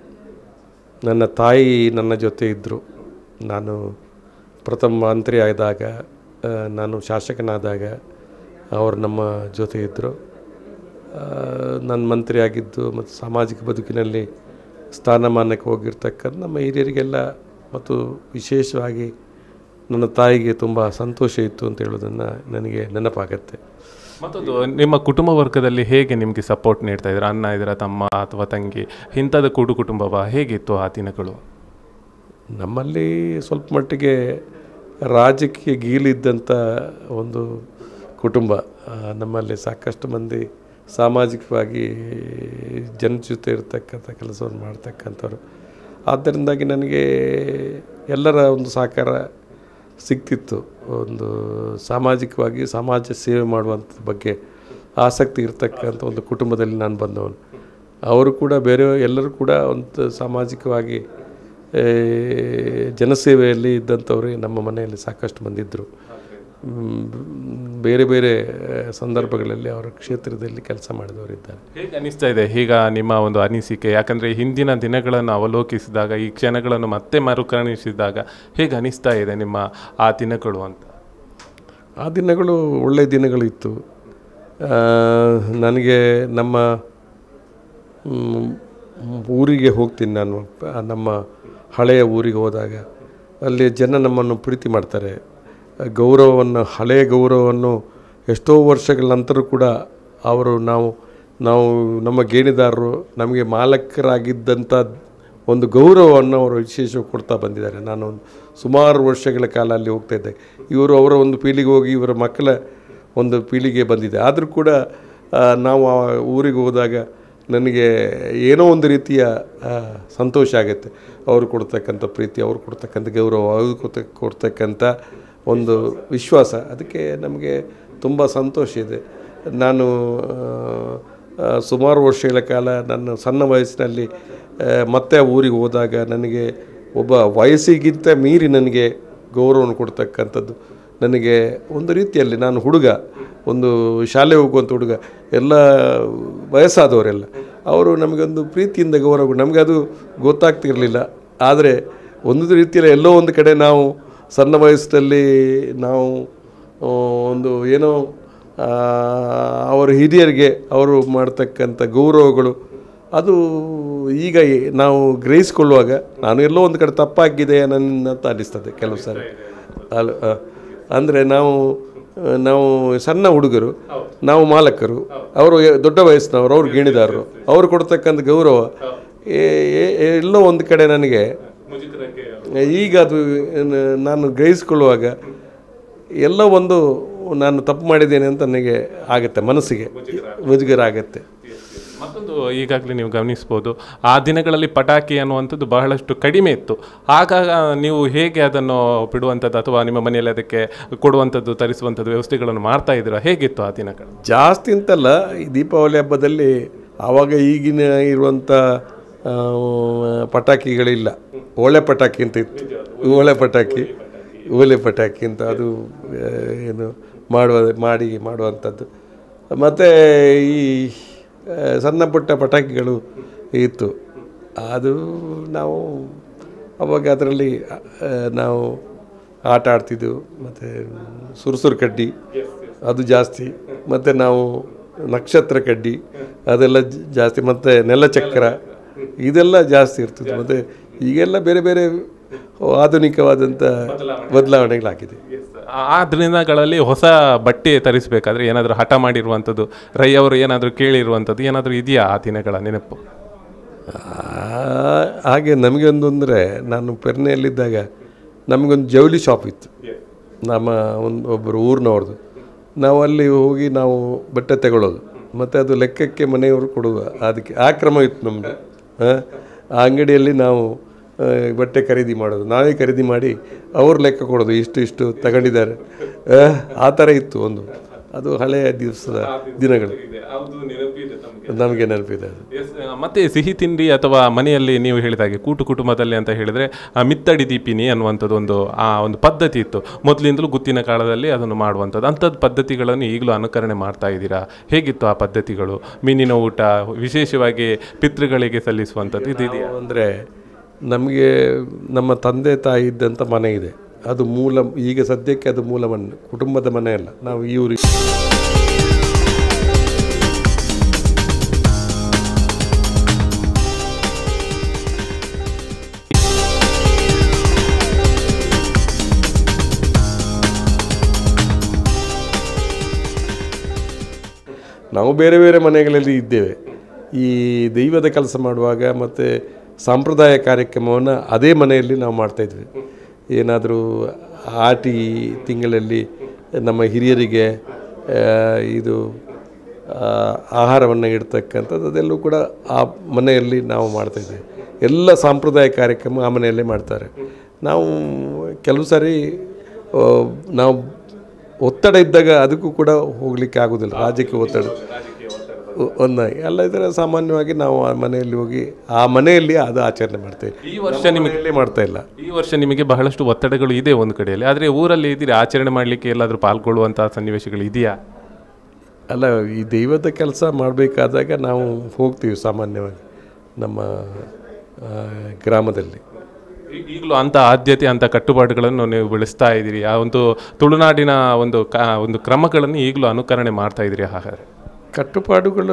ನನ್ನ ತಾಯಿ ನನ್ನ ಜೊತೆ ಇದ್ದರು ನಾನು ಪ್ರಥಮ ಮಂತ್ರಿ ಆದಾಗ ಆ, ನಾನು ಶಾಸಕನಾದಾಗ ಅವರು ನಮ್ಮ ಜೊತೆ ಇದ್ದರು ನಾನು ಮಂತ್ರಿ ಆಗಿದ್ದು ಮತ್ತು ಸಾಮಾಜಿಕ ಬದುಕಿನಲ್ಲಿ ಸ್ಥಾನಮಾನಕ್ಕೆ ಹೋಗಿರ್ತಕ್ಕಂಥ ನಮ್ಮ ಹಿರಿಯರಿಗೆಲ್ಲ ಮತ್ತು ವಿಶೇಷವಾಗಿ ನನ್ನ ತಾಯಿಗೆ ತುಂಬ ಸಂತೋಷ ಇತ್ತು ಅಂತ ಹೇಳೋದನ್ನು ನನಗೆ ನೆನಪಾಗತ್ತೆ ಮತ್ತೊಂದು ನಿಮ್ಮ ಕುಟುಂಬ ವರ್ಗದಲ್ಲಿ ಹೇಗೆ ನಿಮಗೆ ಸಪೋರ್ಟ್ ನೀಡ್ತಾ ಇದ್ರು ಅಣ್ಣ ಇದರ ತಮ್ಮ ಅಥವಾ ತಂಗಿ ಇಂಥದ್ದು ಕೂಡು ಕುಟುಂಬವ ಹೇಗಿತ್ತು ಆ ದಿನಗಳು ನಮ್ಮಲ್ಲಿ ಸ್ವಲ್ಪ ಮಟ್ಟಿಗೆ ರಾಜಕೀಯ ಗೀಲಿದ್ದಂಥ ಒಂದು ಕುಟುಂಬ ಆ, ನಮ್ಮಲ್ಲಿ ಸಾಕಷ್ಟು ಮಂದಿ ಸಾಮಾಜಿಕವಾಗಿ ಜನ ಜೊತೆ ಇರ್ತಕ್ಕಂಥ ಕೆಲಸವನ್ನು ಮಾಡ್ತಕ್ಕಂಥವ್ರು ಆದ್ದರಿಂದಾಗಿ ನನಗೆ ಎಲ್ಲರ ಒಂದು ಸಹಕಾರ ಸಿಗ್ತಿತ್ತು ಒಂದು ಸಾಮಾಜಿಕವಾಗಿ ಸಮಾಜ ಸೇವೆ ಮಾಡುವಂಥ ಬಗ್ಗೆ ಆಸಕ್ತಿ ಇರ್ತಕ್ಕಂಥ ಒಂದು ಕುಟುಂಬದಲ್ಲಿ ನಾನು ಬಂದವನು ಅವರು ಕೂಡ ಬೇರೆ ಎಲ್ಲರೂ ಕೂಡ ಒಂದು ಸಾಮಾಜಿಕವಾಗಿ ಏ, ಜನಸೇವೆಯಲ್ಲಿ ಇದ್ದಂಥವ್ರೆ ನಮ್ಮ ಮನೆಯಲ್ಲಿ ಸಾಕಷ್ಟು ಮಂದಿ ಇದ್ದರು ಮ್, ಬೇರೆ ಬೇರೆ ಸಂದರ್ಭಗಳಲ್ಲಿ ಅವರ ಕ್ಷೇತ್ರದಲ್ಲಿ ಕೆಲಸ ಮಾಡಿದವರಿದ್ದಾರೆ ಹೇಗೆ ಅನಿಸ್ತಾ ಇದೆ ಈಗ ನಿಮ್ಮ ಒಂದು ಅನಿಸಿಕೆ ಯಾಕಂದರೆ ಹಿಂದಿನ ದಿನಗಳನ್ನು ಅವಲೋಕಿಸಿದಾಗ ಈ ಕ್ಷಣಗಳನ್ನು ಮತ್ತೆ ಮರುಕರಣಿಸಿದಾಗ ಹೇಗೆ ಅನಿಸ್ತಾ ಇದೆ ನಿಮ್ಮ ಆ ದಿನಗಳು ಅಂತ ಆ ದಿನಗಳು ಒಳ್ಳೆಯ ದಿನಗಳು ಇತ್ತು ಆ, ನನಗೆ ನಮ್ಮ ಮ್, ಊರಿಗೆ ಹೋಗ್ತೀನಿ ನಾನು ಆ, ನಮ್ಮ ಹಳೆಯ ಊರಿಗೆ ಹೋದಾಗ ಅಲ್ಲಿ ಜನ ನಮ್ಮನ್ನು ಪ್ರೀತಿ ಮಾಡ್ತಾರೆ ಗೌರವವನ್ನು ಹಳೆಯ ಗೌರವವನ್ನು ಎಷ್ಟೋ ವರ್ಷಗಳ ನಂತರ ಕೂಡ ಅವರು ನಾವು ನಾವು ನಮ್ಮ ಗೇಣಿದಾರರು ನಮಗೆ ಮಾಲಕರಾಗಿದ್ದಂಥ ಒಂದು ಗೌರವವನ್ನು ಅವರು ವಿಶೇಷವಾಗಿ ಕೊಡ್ತಾ ಬಂದಿದ್ದಾರೆ ನಾನು ಒಂದು ಸುಮಾರು ವರ್ಷಗಳ ಕಾಲ ಅಲ್ಲಿ ಹೋಗ್ತಾ ಇದ್ದೆ ಇವರು ಅವರ ಒಂದು ಪೀಳಿಗೆ ಹೋಗಿ ಇವರ ಮಕ್ಕಳ ಒಂದು ಪೀಳಿಗೆ ಬಂದಿದೆ ಆದರೂ ಕೂಡ ಆ, ನಾವು ಆ ಊರಿಗೆ ಹೋದಾಗ ನನಗೆ ಏನೋ ಒಂದು ರೀತಿಯ ಆ, ಸಂತೋಷ ಆಗುತ್ತೆ ಅವರು ಕೊಡ್ತಕ್ಕಂಥ ಪ್ರೀತಿ ಅವ್ರು ಕೊಡ್ತಕ್ಕಂಥ ಗೌರವ ಅವ್ರು ಕೊಡ್ತ ಕೊಡ್ತಕ್ಕಂಥ ಒಂದು ವಿಶ್ವಾಸ ಅದಕ್ಕೆ ನಮಗೆ ತುಂಬ ಸಂತೋಷ ಇದೆ ನಾನು ಆ, ಆ, ಸುಮಾರು ವರ್ಷಗಳ ಕಾಲ ನನ್ನ ಸಣ್ಣ ವಯಸ್ಸಿನಲ್ಲಿ ಆ, ಮತ್ತೆ ಆ ಊರಿಗೆ ಹೋದಾಗ ನನಗೆ ಒಬ್ಬ ವಯಸ್ಸಿಗಿಂತ ಮೀರಿ ನನಗೆ ಗೌರವವನ್ನು ಕೊಡ್ತಕ್ಕಂಥದ್ದು ನನಗೆ ಒಂದು ರೀತಿಯಲ್ಲಿ ನಾನು ಹುಡುಗ ಒಂದು ಶಾಲೆ ಹೋಗುವಂಥ ಹುಡುಗ ಎಲ್ಲ ವಯಸ್ಸಾದವರೆಲ್ಲ ಅವರು ನಮಗೊಂದು ಪ್ರೀತಿಯಿಂದ ಗೌರವ ನಮಗೆ ಅದು ಗೊತ್ತಾಗ್ತಿರಲಿಲ್ಲ ಆದರೆ ಒಂದು ರೀತಿಯಲ್ಲಿ ಎಲ್ಲೋ ಒಂದು ಕಡೆ ನಾವು ಸಣ್ಣ ವಯಸ್ಸಲ್ಲಿ ನಾವು ಆ, ಒಂದು ಏನೋ ಆ, ಅವರ ಹಿರಿಯರಿಗೆ ಅವರು ಮಾಡ್ತಕ್ಕಂಥ ಗೌರವಗಳು ಅದು ಈಗ ಈ- ನಾವು ಗ್ರಹಿಸಿಕೊಳ್ಳುವಾಗ ನಾನು ಎಲ್ಲೋ ಒಂದು ಕಡೆ ತಪ್ಪಾಗಿದೆ ನನ್ನ ಅಂತ ಅನಿಸ್ತದೆ ಕೆಲವು ಸಾರಿ ಅಲ್ಲ ಅಂದರೆ ನಾವು ಆ, ನಾವು ಸಣ್ಣ ಹುಡುಗರು ನಾವು ಮಾಲಕರು ಅವರು ಎ- ದೊಡ್ಡ ವಯಸ್ಸಿನವರು ಅವ್ರು ಗಿಣಿದಾರರು ಅವರು ಕೊಡ್ತಕ್ಕಂಥ ಗೌರವ ಏ- ಏ- ಎಲ್ಲೋ ಒಂದು ಕಡೆ ನನಗೆ ಈಗ ಅದು ಏನು ನಾನು ಗ್ರಹಿಸಿಕೊಳ್ಳುವಾಗ ಎಲ್ಲ ಒಂದು ನಾನು ತಪ್ಪು ಮಾಡಿದ್ದೇನೆ ಅಂತ ನನಗೆ ಆಗುತ್ತೆ ಮನಸ್ಸಿಗೆ ಮುಜುಗರ ಆಗುತ್ತೆ ಮತ್ತೊಂದು ಈಗಾಗಲೇ ನೀವು ಗಮನಿಸ್ಬೋದು ಆ ದಿನಗಳಲ್ಲಿ ಪಟಾಕಿ ಅನ್ನುವಂಥದ್ದು ಬಹಳಷ್ಟು ಕಡಿಮೆ ಇತ್ತು ಆಗ ನೀವು ಹೇಗೆ ಅದನ್ನು ಬಿಡುವಂಥದ್ದು ಅಥವಾ ನಿಮ್ಮ ಮನೆಯಲ್ಲಿ ಅದಕ್ಕೆ ಕೊಡುವಂಥದ್ದು ತರಿಸುವಂಥದ್ದು ವ್ಯವಸ್ಥೆಗಳನ್ನು ಮಾಡ್ತಾ ಇದ್ದೀರಾ ಹೇಗಿತ್ತು ಆ ದಿನಗಳು ಜಾಸ್ತಿ ಅಂತಲ್ಲ ಈ ದೀಪಾವಳಿ ಹಬ್ಬದಲ್ಲಿ ಆವಾಗ ಈಗಿನ ಇರುವಂಥ ಆ, ಪಟಾಕಿಗಳಿಲ್ಲ ಓಳೆ ಪಟಾಕಿ ಅಂತ ಇತ್ತು ಓಳೆ ಪಟಾಕಿ ಓಲೆ ಪಟಾಕಿ ಅಂತ ಅದು ಆ, ಏನು ಮಾಡುವ ಮಾಡಿ ಮಾಡುವಂಥದ್ದು ಮತ್ತು ಈ ಆ, ಸಣ್ಣ ಪುಟ್ಟ ಪಟಾಕಿಗಳು ಇತ್ತು ಅದು ನಾವು ಅವಾಗ ಅದರಲ್ಲಿ ಆ, ನಾವು ಆಟ ಆಡ್ತಿದ್ದೆವು ಮತ್ತು ಸುರುಸುರು ಕಡ್ಡಿ ಅದು ಜಾಸ್ತಿ ಮತ್ತು ನಾವು ನಕ್ಷತ್ರ ಕಡ್ಡಿ ಅದೆಲ್ಲ ಜ- ಜಾಸ್ತಿ ಮತ್ತು ನೆಲಚಕ್ರ ಇದೆಲ್ಲ ಜಾಸ್ತಿ ಇರ್ತಿತ್ತು ಮತ್ತು ಈಗೆಲ್ಲ ಬೇರೆ ಬೇರೆ ಆಧುನಿಕವಾದಂಥ ಬದಲಾವಣೆಗಳಾಗಿದೆ ಆ ದಿನಗಳಲ್ಲಿ ಹೊಸ ಬಟ್ಟೆ ತರಿಸಬೇಕಾದ್ರೆ ಏನಾದರೂ ಹಠ ಮಾಡಿರುವಂಥದ್ದು ರೈ ಅವರು ಏನಾದರೂ ಕೇಳಿರುವಂಥದ್ದು ಏನಾದರೂ ಇದೆಯಾ ಆ ದಿನಗಳ ನೆನಪು ಆ- ಹಾಗೆ ನಮಗೆ ಒಂದು ಅಂದರೆ ನಾನು ಪೆರ್ನೆಯಲ್ಲಿದ್ದಾಗ ನಮಗೊಂದು ಜವಳಿ ಶಾಪ್ ಇತ್ತು ನಮ್ಮ ಒಂದು ಒಬ್ಬರು ಊರಿನವ್ರದ್ದು ನಾವು ಅಲ್ಲಿ ಹೋಗಿ ನಾವು ಬಟ್ಟೆ ತಗೊಳ್ಳೋದು ಮತ್ತು ಅದು ಲೆಕ್ಕಕ್ಕೆ ಮನೆಯವರು ಕೊಡುವ ಅದಕ್ಕೆ ಆ ಕ್ರಮ ಇತ್ತು ನಮ್ಮದು ಆ ಅಂಗಡಿಯಲ್ಲಿ ನಾವು ಆ, ಬಟ್ಟೆ ಖರೀದಿ ಮಾಡೋದು ನಾವೇ ಖರೀದಿ ಮಾಡಿ ಅವ್ರ ಲೆಕ್ಕ ಕೊಡೋದು ಇಷ್ಟು ಇಷ್ಟು ತಗೊಂಡಿದ್ದಾರೆ ಆ, ಆ ಥರ ಇತ್ತು ಒಂದು ಅದು ಹಳೆಯ ದಿವಸದ ದಿನಗಳು ನಮಗೆ ನೆನಪಿದೆ ಅದು ಎಸ್, ಆ, ಮತ್ತೆ ಸಿಹಿ ತಿಂಡಿ ಅಥವಾ ಮನೆಯಲ್ಲಿ ನೀವು ಹೇಳಿದ ಹಾಗೆ ಕೂಟು ಕುಟುಂಬದಲ್ಲಿ ಅಂತ ಹೇಳಿದ್ರೆ ಆ, ಮಿತ್ತಡಿ ದೀಪಿನಿ ಅನ್ನುವಂಥದ್ದು ಒಂದು ಆ ಒಂದು ಪದ್ಧತಿ ಇತ್ತು ಮೊದಲಿಂದಲೂ ಗುತ್ತಿನ ಕಾಲದಲ್ಲಿ ಅದನ್ನು ಮಾಡುವಂಥದ್ದು ಅಂಥದ್ದು ಪದ್ಧತಿಗಳನ್ನು ಈಗಲೂ ಅನುಕರಣೆ ಮಾಡ್ತಾ ಇದ್ದೀರಾ ಹೇಗಿತ್ತು ಆ ಪದ್ಧತಿಗಳು ಮೀನಿನ ಊಟ ವಿಶೇಷವಾಗಿ ಪಿತೃಗಳಿಗೆ ಸಲ್ಲಿಸುವಂಥದ್ದು ಇದು ಇದೆಯಾ ಅಂದರೆ ನಮಗೆ ನಮ್ಮ ತಂದೆ ತಾಯಿ ಇದ್ದಂಥ ಮನೆ ಇದೆ ಅದು ಮೂಲ ಈಗ ಸದ್ಯಕ್ಕೆ ಅದು ಮೂಲ ಮನೆ ಕುಟುಂಬದ ಮನೆ ಅಲ್ಲ ನಾವು ಈ ಊರಿಗೆ ನಾವು ಬೇರೆ ಬೇರೆ ಮನೆಗಳಲ್ಲಿ ಇದ್ದೇವೆ ಈ ದೈವದ ಕೆಲಸ ಮಾಡುವಾಗ ಮತ್ತು ಸಾಂಪ್ರದಾಯ ಕಾರ್ಯಕ್ರಮವನ್ನು ಅದೇ ಮನೆಯಲ್ಲಿ ನಾವು ಮಾಡ್ತಾಯಿದ್ವಿ ಏನಾದರೂ ಆಟಿ ತಿಂಗಳಲ್ಲಿ ನಮ್ಮ ಹಿರಿಯರಿಗೆ ಆ, ಇದು ಆಹಾರವನ್ನು ಇಡ್ತಕ್ಕಂಥದ್ದು ಅದೆಲ್ಲವೂ ಕೂಡ ಆ ಮನೆಯಲ್ಲಿ ನಾವು ಮಾಡ್ತಾಯಿದ್ವಿ ಎಲ್ಲ ಸಾಂಪ್ರದಾಯ ಕಾರ್ಯಕ್ರಮ ಆ ಮನೆಯಲ್ಲೇ ಮಾಡ್ತಾರೆ ನಾವು ಕೆಲವು ಸಾರಿ ಆ, ನಾವು ಒತ್ತಡ ಇದ್ದಾಗ ಅದಕ್ಕೂ ಕೂಡ ಹೋಗ್ಲಿಕ್ಕೆ ಆಗೋದಿಲ್ಲ ರಾಜಕೀಯ ಒತ್ತಡ ಒ- ಒಂದಾಗಿ ಎಲ್ಲ ಇದರ ಸಾಮಾನ್ಯವಾಗಿ ನಾವು ಆ ಮನೆಯಲ್ಲಿ ಹೋಗಿ ಆ ಮನೆಯಲ್ಲಿ ಅದು ಆಚರಣೆ ಮಾಡ್ತೇವೆ ಈ ವರ್ಷ ನಿಮಗೆ ಮನೆಯಲ್ಲೇ ಮಾಡ್ತಾ ಇಲ್ಲ ಈ ವರ್ಷ ನಿಮಗೆ ಬಹಳಷ್ಟು ಒತ್ತಡಗಳು ಇದೆ ಒಂದು ಕಡೆಯಲ್ಲಿ ಆದರೆ ಊರಲ್ಲಿ ಇದ್ದೀರಿ ಆಚರಣೆ ಮಾಡಲಿಕ್ಕೆ ಎಲ್ಲಾದರೂ ಪಾಲ್ಗೊಳ್ಳುವಂತಹ ಸನ್ನಿವೇಶಗಳು ಇದೆಯಾ ಅಲ್ಲ ಈ ದೈವದ ಕೆಲಸ ಮಾಡಬೇಕಾದಾಗ ನಾವು ಹೋಗ್ತೀವಿ ಸಾಮಾನ್ಯವಾಗಿ ನಮ್ಮ ಆ, ಗ್ರಾಮದಲ್ಲಿ ಈ- ಈಗಲೂ ಅಂಥ ಆದ್ಯತೆ ಅಂಥ ಕಟ್ಟುಪಾಡುಗಳನ್ನು ನೀವು ಬೆಳೆಸ್ತಾ ಇದ್ದೀರಿ ಆ ಒಂದು ತುಳುನಾಡಿನ ಒಂದು ಕ ಒಂದು ಕ್ರಮಗಳನ್ನು ಈಗಲೂ ಅನುಕರಣೆ ಮಾಡ್ತಾ ಇದ್ದೀರಿ ಹಾಗಾದರೆ ಕಟ್ಟುಪಾಡುಗಳು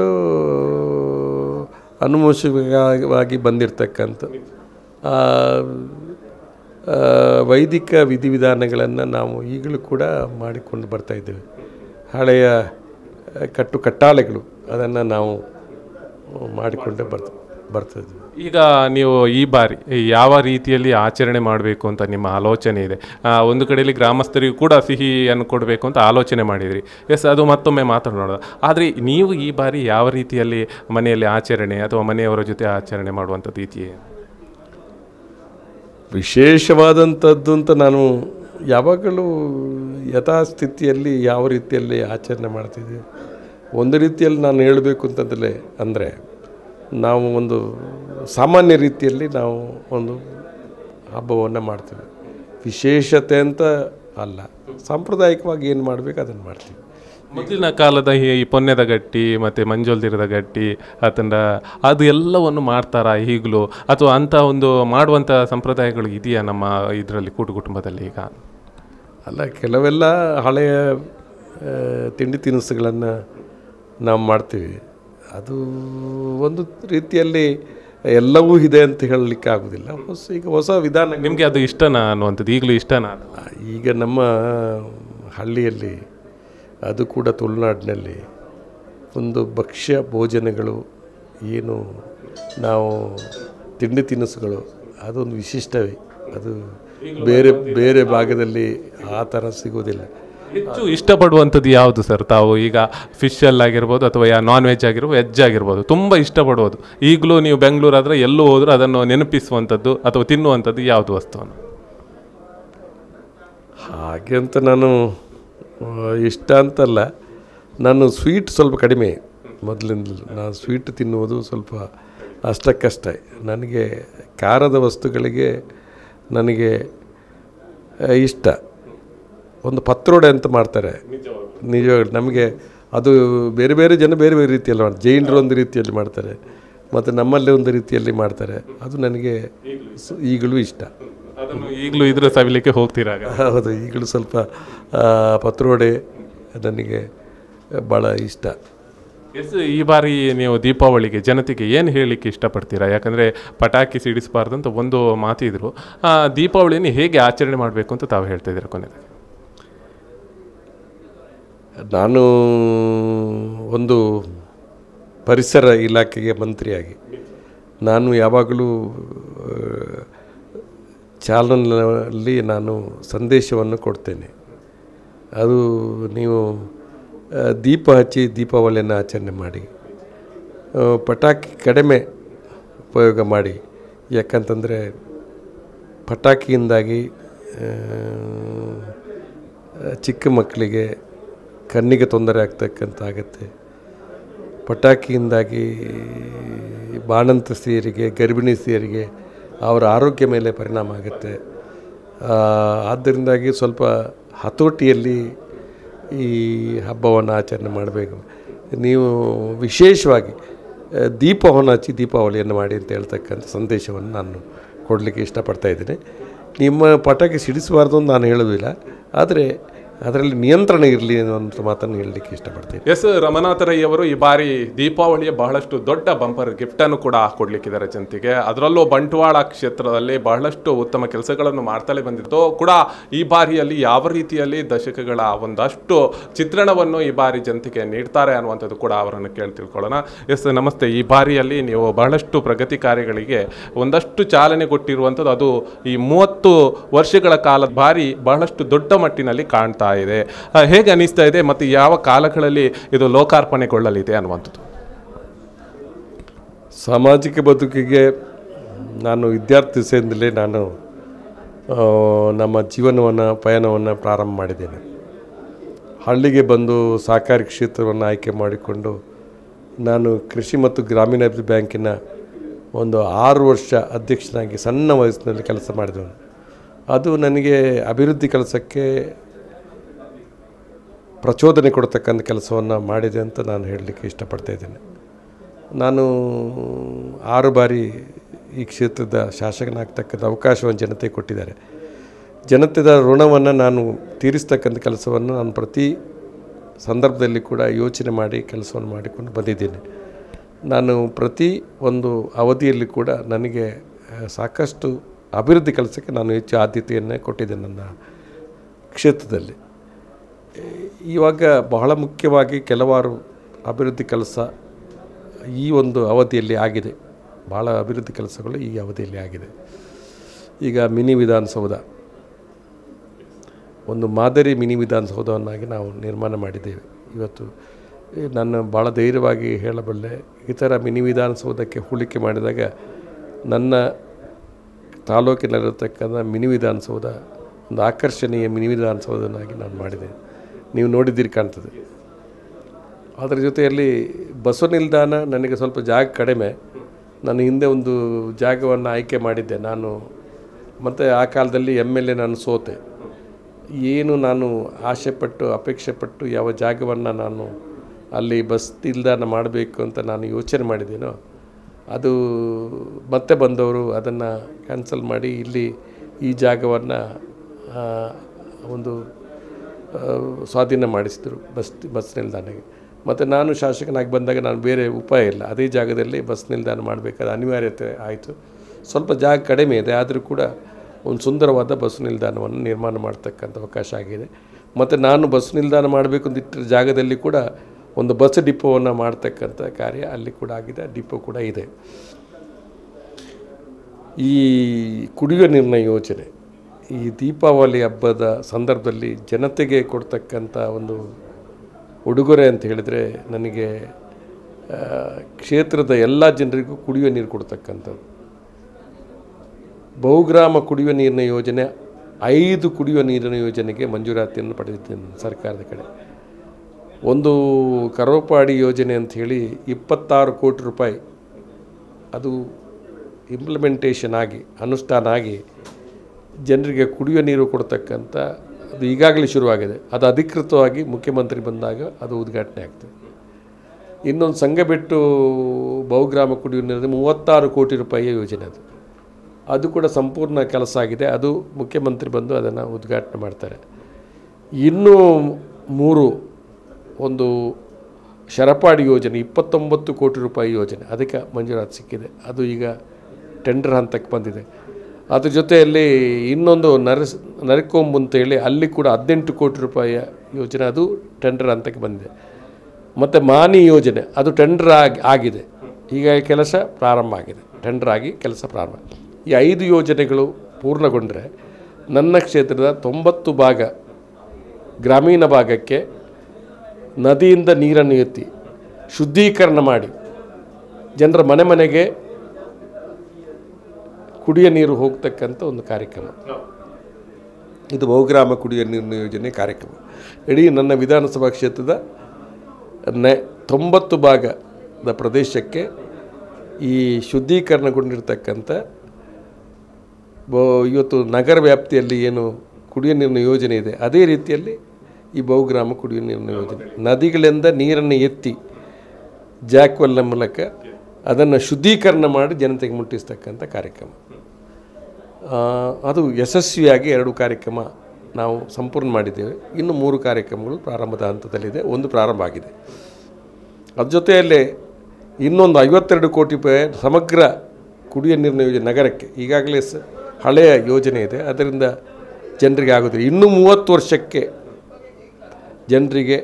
ಅನುಮೋಷವಾಗಿ ಬಂದಿರತಕ್ಕಂಥ ಆ, ಆ, ವೈದಿಕ ವಿಧಿವಿಧಾನಗಳನ್ನು ನಾವು ಈಗಲೂ ಕೂಡ ಮಾಡಿಕೊಂಡು ಬರ್ತಾ ಇದ್ದೇವೆ ಹಳೆಯ ಆ, ಕಟ್ಟು ಕಟ್ಟಾಳೆಗಳು ಅದನ್ನು ನಾವು ಮಾಡಿಕೊಂಡೇ ಬರ್ತ ಬರ್ತಾ ಇದ್ದೀವಿ ಈಗ ನೀವು ಈ ಬಾರಿ ಯಾವ ರೀತಿಯಲ್ಲಿ ಆಚರಣೆ ಮಾಡಬೇಕು ಅಂತ ನಿಮ್ಮ ಆಲೋಚನೆ ಇದೆ ಆ, ಒಂದು ಕಡೆಯಲ್ಲಿ ಗ್ರಾಮಸ್ಥರಿಗೂ ಕೂಡ ಸಿಹಿಯನ್ನು ಕೊಡಬೇಕು ಅಂತ ಆಲೋಚನೆ ಮಾಡಿದ್ರಿ ಎಸ್ ಅದು ಮತ್ತೊಮ್ಮೆ ಮಾತನಾಡೋಣ ಆದರೆ ನೀವು ಈ ಬಾರಿ ಯಾವ ರೀತಿಯಲ್ಲಿ ಮನೆಯಲ್ಲಿ ಆಚರಣೆ ಅಥವಾ ಮನೆಯವರ ಜೊತೆ ಆಚರಣೆ ಮಾಡುವಂಥದ್ದು ಇದೆಯೇ ವಿಶೇಷವಾದಂಥದ್ದು ಅಂತ ನಾನು ಯಾವಾಗಲೂ ಯಥಾಸ್ಥಿತಿಯಲ್ಲಿ ಯಾವ ರೀತಿಯಲ್ಲಿ ಆಚರಣೆ ಮಾಡ್ತಿದ್ದೆ ಒಂದು ರೀತಿಯಲ್ಲಿ ನಾನು ಹೇಳಬೇಕು ಅಂತಂದರೆ ಅಂದರೆ ನಾವು ಒಂದು ಸಾಮಾನ್ಯ ರೀತಿಯಲ್ಲಿ ನಾವು ಒಂದು ಹಬ್ಬವನ್ನು ಮಾಡ್ತೀವಿ ವಿಶೇಷತೆ ಅಂತ ಅಲ್ಲ ಸಾಂಪ್ರದಾಯಿಕವಾಗಿ ಏನು ಮಾಡಬೇಕು ಅದನ್ನು ಮಾಡ್ತೀವಿ ಮೊದಲಿನ ಕಾಲದ ಈ ಈ ಪೊನ್ನೆದ ಗಟ್ಟಿ ಮತ್ತು ಮಂಜೋಲ್ದಿರದ ಗಟ್ಟಿ ಅದನ್ನ ಅದು ಎಲ್ಲವನ್ನು ಮಾಡ್ತಾರಾ ಈಗಲೂ ಅಥವಾ ಅಂಥ ಒಂದು ಮಾಡುವಂಥ ಸಂಪ್ರದಾಯಗಳು ಇದೆಯಾ ನಮ್ಮ ಇದರಲ್ಲಿ ಕೂಟು ಕುಟುಂಬದಲ್ಲಿ ಈಗ ಅಲ್ಲ ಕೆಲವೆಲ್ಲ ಹಳೆಯ ಆ, ತಿಂಡಿ ತಿನಿಸುಗಳನ್ನು ನಾವು ಮಾಡ್ತೀವಿ ಅದು ಒಂದು ರೀತಿಯಲ್ಲಿ ಎಲ್ಲವೂ ಇದೆ ಅಂತ ಹೇಳಲಿಕ್ಕೆ ಆಗೋದಿಲ್ಲ ಹೊಸ ಈಗ ಹೊಸ ವಿಧಾನ ನಿಮಗೆ ಅದು ಇಷ್ಟನಾ ಅನ್ನುವಂಥದ್ದು ಈಗಲೂ ಇಷ್ಟನಾ ಅದು? ಈಗ ನಮ್ಮ ಹಳ್ಳಿಯಲ್ಲಿ ಅದು ಕೂಡ ತುಳುನಾಡಿನಲ್ಲಿ ಒಂದು ಭಕ್ಷ್ಯ ಭೋಜನಗಳು ಏನು ನಾವು ತಿಂಡಿ ತಿನಿಸುಗಳು ಅದೊಂದು ವಿಶಿಷ್ಟವೇ ಅದು ಬೇರೆ ಬೇರೆ ಭಾಗದಲ್ಲಿ ಆ ಥರ ಸಿಗೋದಿಲ್ಲ ಹೆಚ್ಚು ಇಷ್ಟಪಡುವಂಥದ್ದು ಯಾವುದು ಸರ್ ತಾವು ಈಗ ಫಿಶಲ್ಲಿ ಆಗಿರ್ಬೋದು ಅಥವಾ ಯಾ ನಾನ್ ವೆಜ್ ಆಗಿರ್ಬೋದು ವೆಜ್ ಆಗಿರ್ಬೋದು ತುಂಬ ಇಷ್ಟಪಡುವುದು ಈಗಲೂ ನೀವು ಬೆಂಗಳೂರು ಆದರೆ ಎಲ್ಲೂ ಹೋದರೂ ಅದನ್ನು ನೆನಪಿಸುವಂಥದ್ದು ಅಥವಾ ತಿನ್ನುವಂಥದ್ದು ಯಾವುದು ವಸ್ತುವನ್ನು ಹಾಗೆ ಅಂತ ನಾನು ಆ, ಇಷ್ಟ ಅಂತಲ್ಲ ನಾನು ಸ್ವೀಟ್ ಸ್ವಲ್ಪ ಕಡಿಮೆ ಮೊದಲಿಂದಲೂ ನಾನು ಸ್ವೀಟ್ ತಿನ್ನುವುದು ಸ್ವಲ್ಪ ಅಷ್ಟಕ್ಕಷ್ಟೇ ನನಗೆ ಖಾರದ ವಸ್ತುಗಳಿಗೆ ನನಗೆ ಆ, ಇಷ್ಟ ಒಂದು ಪತ್ರೊಡೆ ಅಂತ ಮಾಡ್ತಾರೆ ನಿಜವಾಗ್ಲು ನಮಗೆ ಅದು ಬೇರೆ ಬೇರೆ ಜನ ಬೇರೆ ಬೇರೆ ರೀತಿಯಲ್ಲಿ ಮಾಡ್ತಾರೆ ಜೈನರು ಒಂದು ರೀತಿಯಲ್ಲಿ ಮಾಡ್ತಾರೆ ಮತ್ತು ನಮ್ಮಲ್ಲಿ ಒಂದು ರೀತಿಯಲ್ಲಿ ಮಾಡ್ತಾರೆ ಅದು ನನಗೆ ಸ- ಈಗಲೂ ಇಷ್ಟ ಅದನ್ನು ಈಗಲೂ ಇದ್ರ ಸವಿಲಿಕ್ಕೆ ಹೋಗ್ತೀರಾಗ ಹೌದು ಈಗಲೂ ಸ್ವಲ್ಪ ಆ, ಪತ್ರೊಡೆ ನನಗೆ ಭಾಳ ಇಷ್ಟ ಎಸ್ ಈ ಬಾರಿ ನೀವು ದೀಪಾವಳಿಗೆ ಜನತೆಗೆ ಏನು ಹೇಳಲಿಕ್ಕೆ ಇಷ್ಟಪಡ್ತೀರಾ ಯಾಕಂದರೆ ಪಟಾಕಿ ಸಿಡಿಸಬಾರ್ದು ಅಂತ ಒಂದು ಮಾತಿದ್ರು ಆ, ದೀಪಾವಳಿಯನ್ನು ಹೇಗೆ ಆಚರಣೆ ಮಾಡಬೇಕು ಅಂತ ತಾವು ಹೇಳ್ತಾ ಇದ್ದೀರಾ ಕೊನೆಗೆ ನಾನು ಒಂದು ಪರಿಸರ ಇಲಾಖೆಗೆ ಮಂತ್ರಿಯಾಗಿ ನಾನು ಯಾವಾಗಲೂ ಆ, ಚಾನಲ್ನಲ್ಲಿ ನಾನು ಸಂದೇಶವನ್ನು ಕೊಡ್ತೇನೆ ಅದು ನೀವು ಆ, ದೀಪ ಹಚ್ಚಿ ದೀಪಾವಳಿಯನ್ನು ಆಚರಣೆ ಮಾಡಿ ಆ, ಪಟಾಕಿ ಕಡಿಮೆ ಉಪಯೋಗ ಮಾಡಿ ಯಾಕಂತಂದರೆ ಪಟಾಕಿಯಿಂದಾಗಿ ಆ, ಚಿಕ್ಕ ಮಕ್ಕಳಿಗೆ ಕಣ್ಣಿಗೆ ತೊಂದರೆ ಆಗ್ತಕ್ಕಂಥ ಆಗುತ್ತೆ ಪಟಾಕಿಯಿಂದಾಗಿ ಬಾಣಂತ ಸ್ತ್ರೀಯರಿಗೆ ಗರ್ಭಿಣಿ ಸ್ತ್ರೀಯರಿಗೆ ಅವರ ಆರೋಗ್ಯ ಮೇಲೆ ಪರಿಣಾಮ ಆಗುತ್ತೆ ಆ, ಆದ್ದರಿಂದಾಗಿ ಸ್ವಲ್ಪ ಹತೋಟಿಯಲ್ಲಿ ಈ ಹಬ್ಬವನ್ನು ಆಚರಣೆ ಮಾಡಬೇಕು ನೀವು ವಿಶೇಷವಾಗಿ ಆ, ದೀಪವನ್ನು ಹಚ್ಚಿ ದೀಪಾವಳಿಯನ್ನು ಮಾಡಿ ಅಂತ ಹೇಳ್ತಕ್ಕಂಥ ಸಂದೇಶವನ್ನು ನಾನು ಕೊಡಲಿಕ್ಕೆ ಇಷ್ಟಪಡ್ತಾ ಇದ್ದೀನಿ ನಿಮ್ಮ ಪಟಾಕಿ ಸಿಡಿಸಬಾರ್ದು ಅಂತ ನಾನು ಹೇಳೋದಿಲ್ಲ ಆದರೆ ಅದರಲ್ಲಿ ನಿಯಂತ್ರಣ ಇರಲಿ ಅನ್ನೋ ಮಾತನ್ನು ಹೇಳಲಿಕ್ಕೆ ಇಷ್ಟಪಡ್ತೀನಿ ಎಸ್ ರಮನಾಥ ರೈ ಅವರು ಈ ಬಾರಿ ದೀಪಾವಳಿಯ ಬಹಳಷ್ಟು ದೊಡ್ಡ ಬಂಪರ್ ಗಿಫ್ಟ್ ಅನ್ನು ಕೂಡ ಕೊಡ್ಲಿಕ್ಕಿದ್ದಾರೆ ಜನತೆಗೆ ಅದರಲ್ಲೂ ಬಂಟ್ವಾಳ ಕ್ಷೇತ್ರದಲ್ಲಿ ಬಹಳಷ್ಟು ಉತ್ತಮ ಕೆಲಸಗಳನ್ನು ಮಾಡ್ತಲೇ ಬಂದಿತ್ತು ಕೂಡ ಈ ಬಾರಿಯಲ್ಲಿ ಯಾವ ರೀತಿಯಲ್ಲಿ ದಶಕಗಳ ಒಂದಷ್ಟು ಚಿತ್ರಣವನ್ನು ಈ ಬಾರಿ ಜನತೆಗೆ ನೀಡ್ತಾರೆ ಅನ್ನುವಂಥದ್ದು ಕೂಡ ಅವರನ್ನು ಕೇಳಿ ತಿಳ್ಕೊಳ್ಳೋಣ ಎಸ್ ನಮಸ್ತೆ ಈ ಬಾರಿಯಲ್ಲಿ ನೀವು ಬಹಳಷ್ಟು ಪ್ರಗತಿ ಕಾರ್ಯಗಳಿಗೆ ಒಂದಷ್ಟು ಚಾಲನೆ ಕೊಟ್ಟಿರುವಂಥದ್ದು ಅದು ಈ ಮೂವತ್ತು ವರ್ಷಗಳ ಕಾಲದ ಬಾರಿ ಬಹಳಷ್ಟು ದೊಡ್ಡ ಮಟ್ಟಿನಲ್ಲಿ ಕಾಣ್ತಾ ಇದೆ ಆ, ಹೇಗೆ ಅನಿಸ್ತಾ ಇದೆ ಮತ್ತು ಯಾವ ಕಾಲಗಳಲ್ಲಿ ಇದು ಲೋಕಾರ್ಪಣೆಗೊಳ್ಳಲಿದೆ ಅನ್ನುವಂಥದ್ದು ಸಾಮಾಜಿಕ ಬದುಕಿಗೆ ನಾನು ವಿದ್ಯಾರ್ಥಿ ದಿಸೆಯಿಂದಲೇ ನಾನು ಆ, ನಮ್ಮ ಜೀವನವನ್ನು ಪಯಣವನ್ನು ಪ್ರಾರಂಭ ಮಾಡಿದ್ದೇನೆ ಹಳ್ಳಿಗೆ ಬಂದು ಸಹಕಾರಿ ಕ್ಷೇತ್ರವನ್ನು ಆಯ್ಕೆ ಮಾಡಿಕೊಂಡು ನಾನು ಕೃಷಿ ಮತ್ತು ಗ್ರಾಮೀಣಾಭಿವೃದ್ಧಿ ಬ್ಯಾಂಕಿನ ಒಂದು ಆರು ವರ್ಷ ಅಧ್ಯಕ್ಷನಾಗಿ ಸಣ್ಣ ವಯಸ್ಸಿನಲ್ಲಿ ಕೆಲಸ ಮಾಡಿದವನು ಅದು ನನಗೆ ಅಭಿವೃದ್ಧಿ ಕೆಲಸಕ್ಕೆ ಪ್ರಚೋದನೆ ಕೊಡ್ತಕ್ಕಂಥ ಕೆಲಸವನ್ನು ಮಾಡಿದೆ ಅಂತ ನಾನು ಹೇಳಲಿಕ್ಕೆ ಇಷ್ಟಪಡ್ತಾ ಇದ್ದೇನೆ ನಾನು ಆರು ಬಾರಿ ಈ ಕ್ಷೇತ್ರದ ಶಾಸಕನಾಗ್ತಕ್ಕಂಥ ಅವಕಾಶವನ್ನು ಜನತೆ ಕೊಟ್ಟಿದ್ದಾರೆ ಜನತೆದ ಋಣವನ್ನು ನಾನು ತೀರಿಸ್ತಕ್ಕಂಥ ಕೆಲಸವನ್ನು ನಾನು ಪ್ರತಿ ಸಂದರ್ಭದಲ್ಲಿ ಕೂಡ ಯೋಚನೆ ಮಾಡಿ ಕೆಲಸವನ್ನು ಮಾಡಿಕೊಂಡು ಬಂದಿದ್ದೇನೆ ನಾನು ಪ್ರತಿ ಒಂದು ಅವಧಿಯಲ್ಲಿ ಕೂಡ ನನಗೆ ಆ, ಸಾಕಷ್ಟು ಅಭಿವೃದ್ಧಿ ಕೆಲಸಕ್ಕೆ ನಾನು ಹೆಚ್ಚು ಆದ್ಯತೆಯನ್ನು ಕೊಟ್ಟಿದ್ದೇನೆ ನನ್ನ ಕ್ಷೇತ್ರದಲ್ಲಿ ಇವಾಗ ಬಹಳ ಮುಖ್ಯವಾಗಿ ಕೆಲವಾರು ಅಭಿವೃದ್ಧಿ ಕೆಲಸ ಈ ಒಂದು ಅವಧಿಯಲ್ಲಿ ಆಗಿದೆ ಭಾಳ ಅಭಿವೃದ್ಧಿ ಕೆಲಸಗಳು ಈ ಅವಧಿಯಲ್ಲಿ ಆಗಿದೆ ಈಗ ಮಿನಿ ವಿಧಾನಸೌಧ ಒಂದು ಮಾದರಿ ಮಿನಿ ವಿಧಾನಸೌಧವನ್ನಾಗಿ ನಾವು ನಿರ್ಮಾಣ ಮಾಡಿದ್ದೇವೆ ಇವತ್ತು ಈ ನಾನು ಭಾಳ ಧೈರ್ಯವಾಗಿ ಹೇಳಬಲ್ಲೆ ಈ ಥರ ಮಿನಿ ವಿಧಾನಸೌಧಕ್ಕೆ ಹೂಡಿಕೆ ಮಾಡಿದಾಗ ನನ್ನ ತಾಲೂಕಿನಲ್ಲಿರತಕ್ಕಂಥ ಮಿನಿ ವಿಧಾನಸೌಧ ಒಂದು ಆಕರ್ಷಣೀಯ ಮಿನಿ ವಿಧಾನಸೌಧನಾಗಿ ನಾನು ಮಾಡಿದೆ ನೀವು ನೋಡಿದ್ದೀರಿ ಕಾಣ್ತದೆ ಅದರ ಜೊತೆಯಲ್ಲಿ ಬಸವ ನಿಲ್ದಾಣ ನನಗೆ ಸ್ವಲ್ಪ ಜಾಗ ಕಡಿಮೆ ನಾನು ಹಿಂದೆ ಒಂದು ಜಾಗವನ್ನು ಆಯ್ಕೆ ಮಾಡಿದ್ದೆ ನಾನು ಮತ್ತು ಆ ಕಾಲದಲ್ಲಿ ಎಮ್ ಎಲ್ ಎ ನಾನು ಸೋತೆ ಏನು ನಾನು ಆಸೆಪಟ್ಟು ಅಪೇಕ್ಷೆಪಟ್ಟು ಯಾವ ಜಾಗವನ್ನು ನಾನು ಅಲ್ಲಿ ಬಸ್ ನಿಲ್ದಾಣ ಮಾಡಬೇಕು ಅಂತ ನಾನು ಯೋಚನೆ ಮಾಡಿದ್ದೀನೋ ಅದು ಮತ್ತೆ ಬಂದವರು ಅದನ್ನು ಕ್ಯಾನ್ಸಲ್ ಮಾಡಿ ಇಲ್ಲಿ ಈ ಜಾಗವನ್ನು ಒಂದು ಆ, ಸ್ವಾಧೀನ ಮಾಡಿಸಿದರು ಬಸ್ ಬಸ್ ನಿಲ್ದಾಣಕ್ಕೆ ಮತ್ತು ನಾನು ಶಾಸಕನಾಗಿ ಬಂದಾಗ ನಾನು ಬೇರೆ ಉಪಾಯ ಇಲ್ಲ ಅದೇ ಜಾಗದಲ್ಲಿ ಬಸ್ ನಿಲ್ದಾಣ ಮಾಡಬೇಕಾದ ಅನಿವಾರ್ಯತೆ ಆಯಿತು ಸ್ವಲ್ಪ ಜಾಗ ಕಡಿಮೆ ಇದೆ ಆದರೂ ಕೂಡ ಒಂದು ಸುಂದರವಾದ ಬಸ್ ನಿಲ್ದಾಣವನ್ನು ನಿರ್ಮಾಣ ಮಾಡ್ತಕ್ಕಂಥ ಅವಕಾಶ ಆಗಿದೆ ಮತ್ತು ನಾನು ಬಸ್ ನಿಲ್ದಾಣ ಮಾಡಬೇಕು ಅಂತ ಇಟ್ಟಿರೋ ಜಾಗದಲ್ಲಿ ಕೂಡ ಒಂದು ಬಸ್ ಡಿಪೋವನ್ನು ಮಾಡ್ತಕ್ಕಂಥ ಕಾರ್ಯ ಅಲ್ಲಿ ಕೂಡ ಆಗಿದೆ ಡಿಪೋ ಕೂಡ ಇದೆ ಈ ಕುಡಿಯುವ ನೀರಿನ ಯೋಜನೆ ಈ ದೀಪಾವಳಿ ಹಬ್ಬದ ಸಂದರ್ಭದಲ್ಲಿ ಜನತೆಗೆ ಕೊಡ್ತಕ್ಕಂಥ ಒಂದು ಉಡುಗೊರೆ ಅಂತ ಹೇಳಿದರೆ ನನಗೆ ಆ, ಕ್ಷೇತ್ರದ ಎಲ್ಲ ಜನರಿಗೂ ಕುಡಿಯುವ ನೀರು ಕೊಡ್ತಕ್ಕಂಥದ್ದು ಬಹುಗ್ರಾಮ ಕುಡಿಯುವ ನೀರಿನ ಯೋಜನೆ ಐದು ಕುಡಿಯುವ ನೀರಿನ ಯೋಜನೆಗೆ ಮಂಜೂರಾತಿಯನ್ನು ಪಡೆದಿದ್ದೇನೆ ಸರ್ಕಾರದ ಕಡೆ ಒಂದು ಕರೋಪಾಡಿ ಯೋಜನೆ ಅಂತ ಹೇಳಿ ಇಪ್ಪತ್ತಾರು ಕೋಟಿ ರೂಪಾಯಿ ಅದು ಇಂಪ್ಲಿಮೆಂಟೇಷನ್ ಆಗಿ ಅನುಷ್ಠಾನ ಆಗಿ ಜನರಿಗೆ ಕುಡಿಯುವ ನೀರು ಕೊಡ್ತಕ್ಕಂಥ ಅದು ಈಗಾಗಲೇ ಶುರುವಾಗಿದೆ ಅದು ಅಧಿಕೃತವಾಗಿ ಮುಖ್ಯಮಂತ್ರಿ ಬಂದಾಗ ಅದು ಉದ್ಘಾಟನೆ ಆಗ್ತದೆ ಇನ್ನೊಂದು ಸಂಘ ಬಿಟ್ಟು ಬಹುಗ್ರಾಮ ಕುಡಿಯುವ ನೀರಿನ ಮೂವತ್ತಾರು ಕೋಟಿ ರೂಪಾಯಿಯ ಯೋಜನೆ ಅದು ಅದು ಕೂಡ ಸಂಪೂರ್ಣ ಕೆಲಸ ಆಗಿದೆ ಅದು ಮುಖ್ಯಮಂತ್ರಿ ಬಂದು ಅದನ್ನು ಉದ್ಘಾಟನೆ ಮಾಡ್ತಾರೆ ಇನ್ನೂ ಮೂರು ಒಂದು ಶರಪಾಡಿ ಯೋಜನೆ ಇಪ್ಪತ್ತೊಂಬತ್ತು ಕೋಟಿ ರೂಪಾಯಿ ಯೋಜನೆ ಅದಕ್ಕೆ ಮಂಜೂರಾತಿ ಸಿಕ್ಕಿದೆ ಅದು ಈಗ ಟೆಂಡರ್ ಹಂತಕ್ಕೆ ಬಂದಿದೆ ಅದ್ರ ಜೊತೆಯಲ್ಲಿ ಇನ್ನೊಂದು ನರಸ್ ನರಕೊಂಬು ಅಂತೇಳಿ ಅಲ್ಲಿ ಕೂಡ ಹದಿನೆಂಟು ಕೋಟಿ ರೂಪಾಯಿಯ ಯೋಜನೆ ಅದು ಟೆಂಡರ್ ಹಂತಕ್ಕೆ ಬಂದಿದೆ ಮತ್ತು ಮಾನಿ ಯೋಜನೆ ಅದು ಟೆಂಡರ್ ಆಗಿ ಆಗಿದೆ ಈಗ ಕೆಲಸ ಪ್ರಾರಂಭ ಆಗಿದೆ ಟೆಂಡರ್ ಆಗಿ ಕೆಲಸ ಪ್ರಾರಂಭ ಈ ಐದು ಯೋಜನೆಗಳು ಪೂರ್ಣಗೊಂಡರೆ ನನ್ನ ಕ್ಷೇತ್ರದ ತೊಂಬತ್ತು ಭಾಗ ಗ್ರಾಮೀಣ ಭಾಗಕ್ಕೆ ನದಿಯಿಂದ ನೀರನ್ನು ಎತ್ತಿ ಶುದ್ಧೀಕರಣ ಮಾಡಿ ಜನರ ಮನೆ ಮನೆಗೆ ಕುಡಿಯ ನೀರು ಹೋಗ್ತಕ್ಕಂಥ ಒಂದು ಕಾರ್ಯಕ್ರಮ ಇದು ಬಹುಗ್ರಾಮ ಕುಡಿಯ ನೀರಿನ ಯೋಜನೆ ಕಾರ್ಯಕ್ರಮ ಇಡೀ ನನ್ನ ವಿಧಾನಸಭಾ ಕ್ಷೇತ್ರದ ನೆ ತೊಂಬತ್ತು ಭಾಗದ ಪ್ರದೇಶಕ್ಕೆ ಈ ಶುದ್ಧೀಕರಣಗೊಂಡಿರ್ತಕ್ಕಂಥ ಬ ಇವತ್ತು ನಗರ ವ್ಯಾಪ್ತಿಯಲ್ಲಿ ಏನು ಕುಡಿಯ ನೀರಿನ ಯೋಜನೆ ಇದೆ ಅದೇ ರೀತಿಯಲ್ಲಿ ಈ ಬಹುಗ್ರಾಮ ಕುಡಿಯುವ ನೀರಿನ ಯೋಜನೆ ನದಿಗಳಿಂದ ನೀರನ್ನು ಎತ್ತಿ ಜಾಕ್ವೆಲ್ನ ಮೂಲಕ ಅದನ್ನು ಶುದ್ಧೀಕರಣ ಮಾಡಿ ಜನತೆಗೆ ಮುಟ್ಟಿಸ್ತಕ್ಕಂಥ ಕಾರ್ಯಕ್ರಮ ಆ, ಅದು ಯಶಸ್ವಿಯಾಗಿ ಎರಡು ಕಾರ್ಯಕ್ರಮ ನಾವು ಸಂಪೂರ್ಣ ಮಾಡಿದ್ದೇವೆ ಇನ್ನು ಮೂರು ಕಾರ್ಯಕ್ರಮಗಳು ಪ್ರಾರಂಭದ ಹಂತದಲ್ಲಿದೆ ಒಂದು ಪ್ರಾರಂಭ ಆಗಿದೆ ಅದ್ರ ಜೊತೆಯಲ್ಲೇ ಇನ್ನೊಂದು ಐವತ್ತೆರಡು ಕೋಟಿ ರೂಪಾಯಿ ಸಮಗ್ರ ಕುಡಿಯ ನೀರಿನ ಯೋಜನೆ ನಗರಕ್ಕೆ ಈಗಾಗಲೇ ಸ ಹಳೆಯ ಯೋಜನೆ ಇದೆ ಅದರಿಂದ ಜನರಿಗೆ ಆಗೋದಿಲ್ಲ ಇನ್ನೂ ಮೂವತ್ತು ವರ್ಷಕ್ಕೆ ಜನರಿಗೆ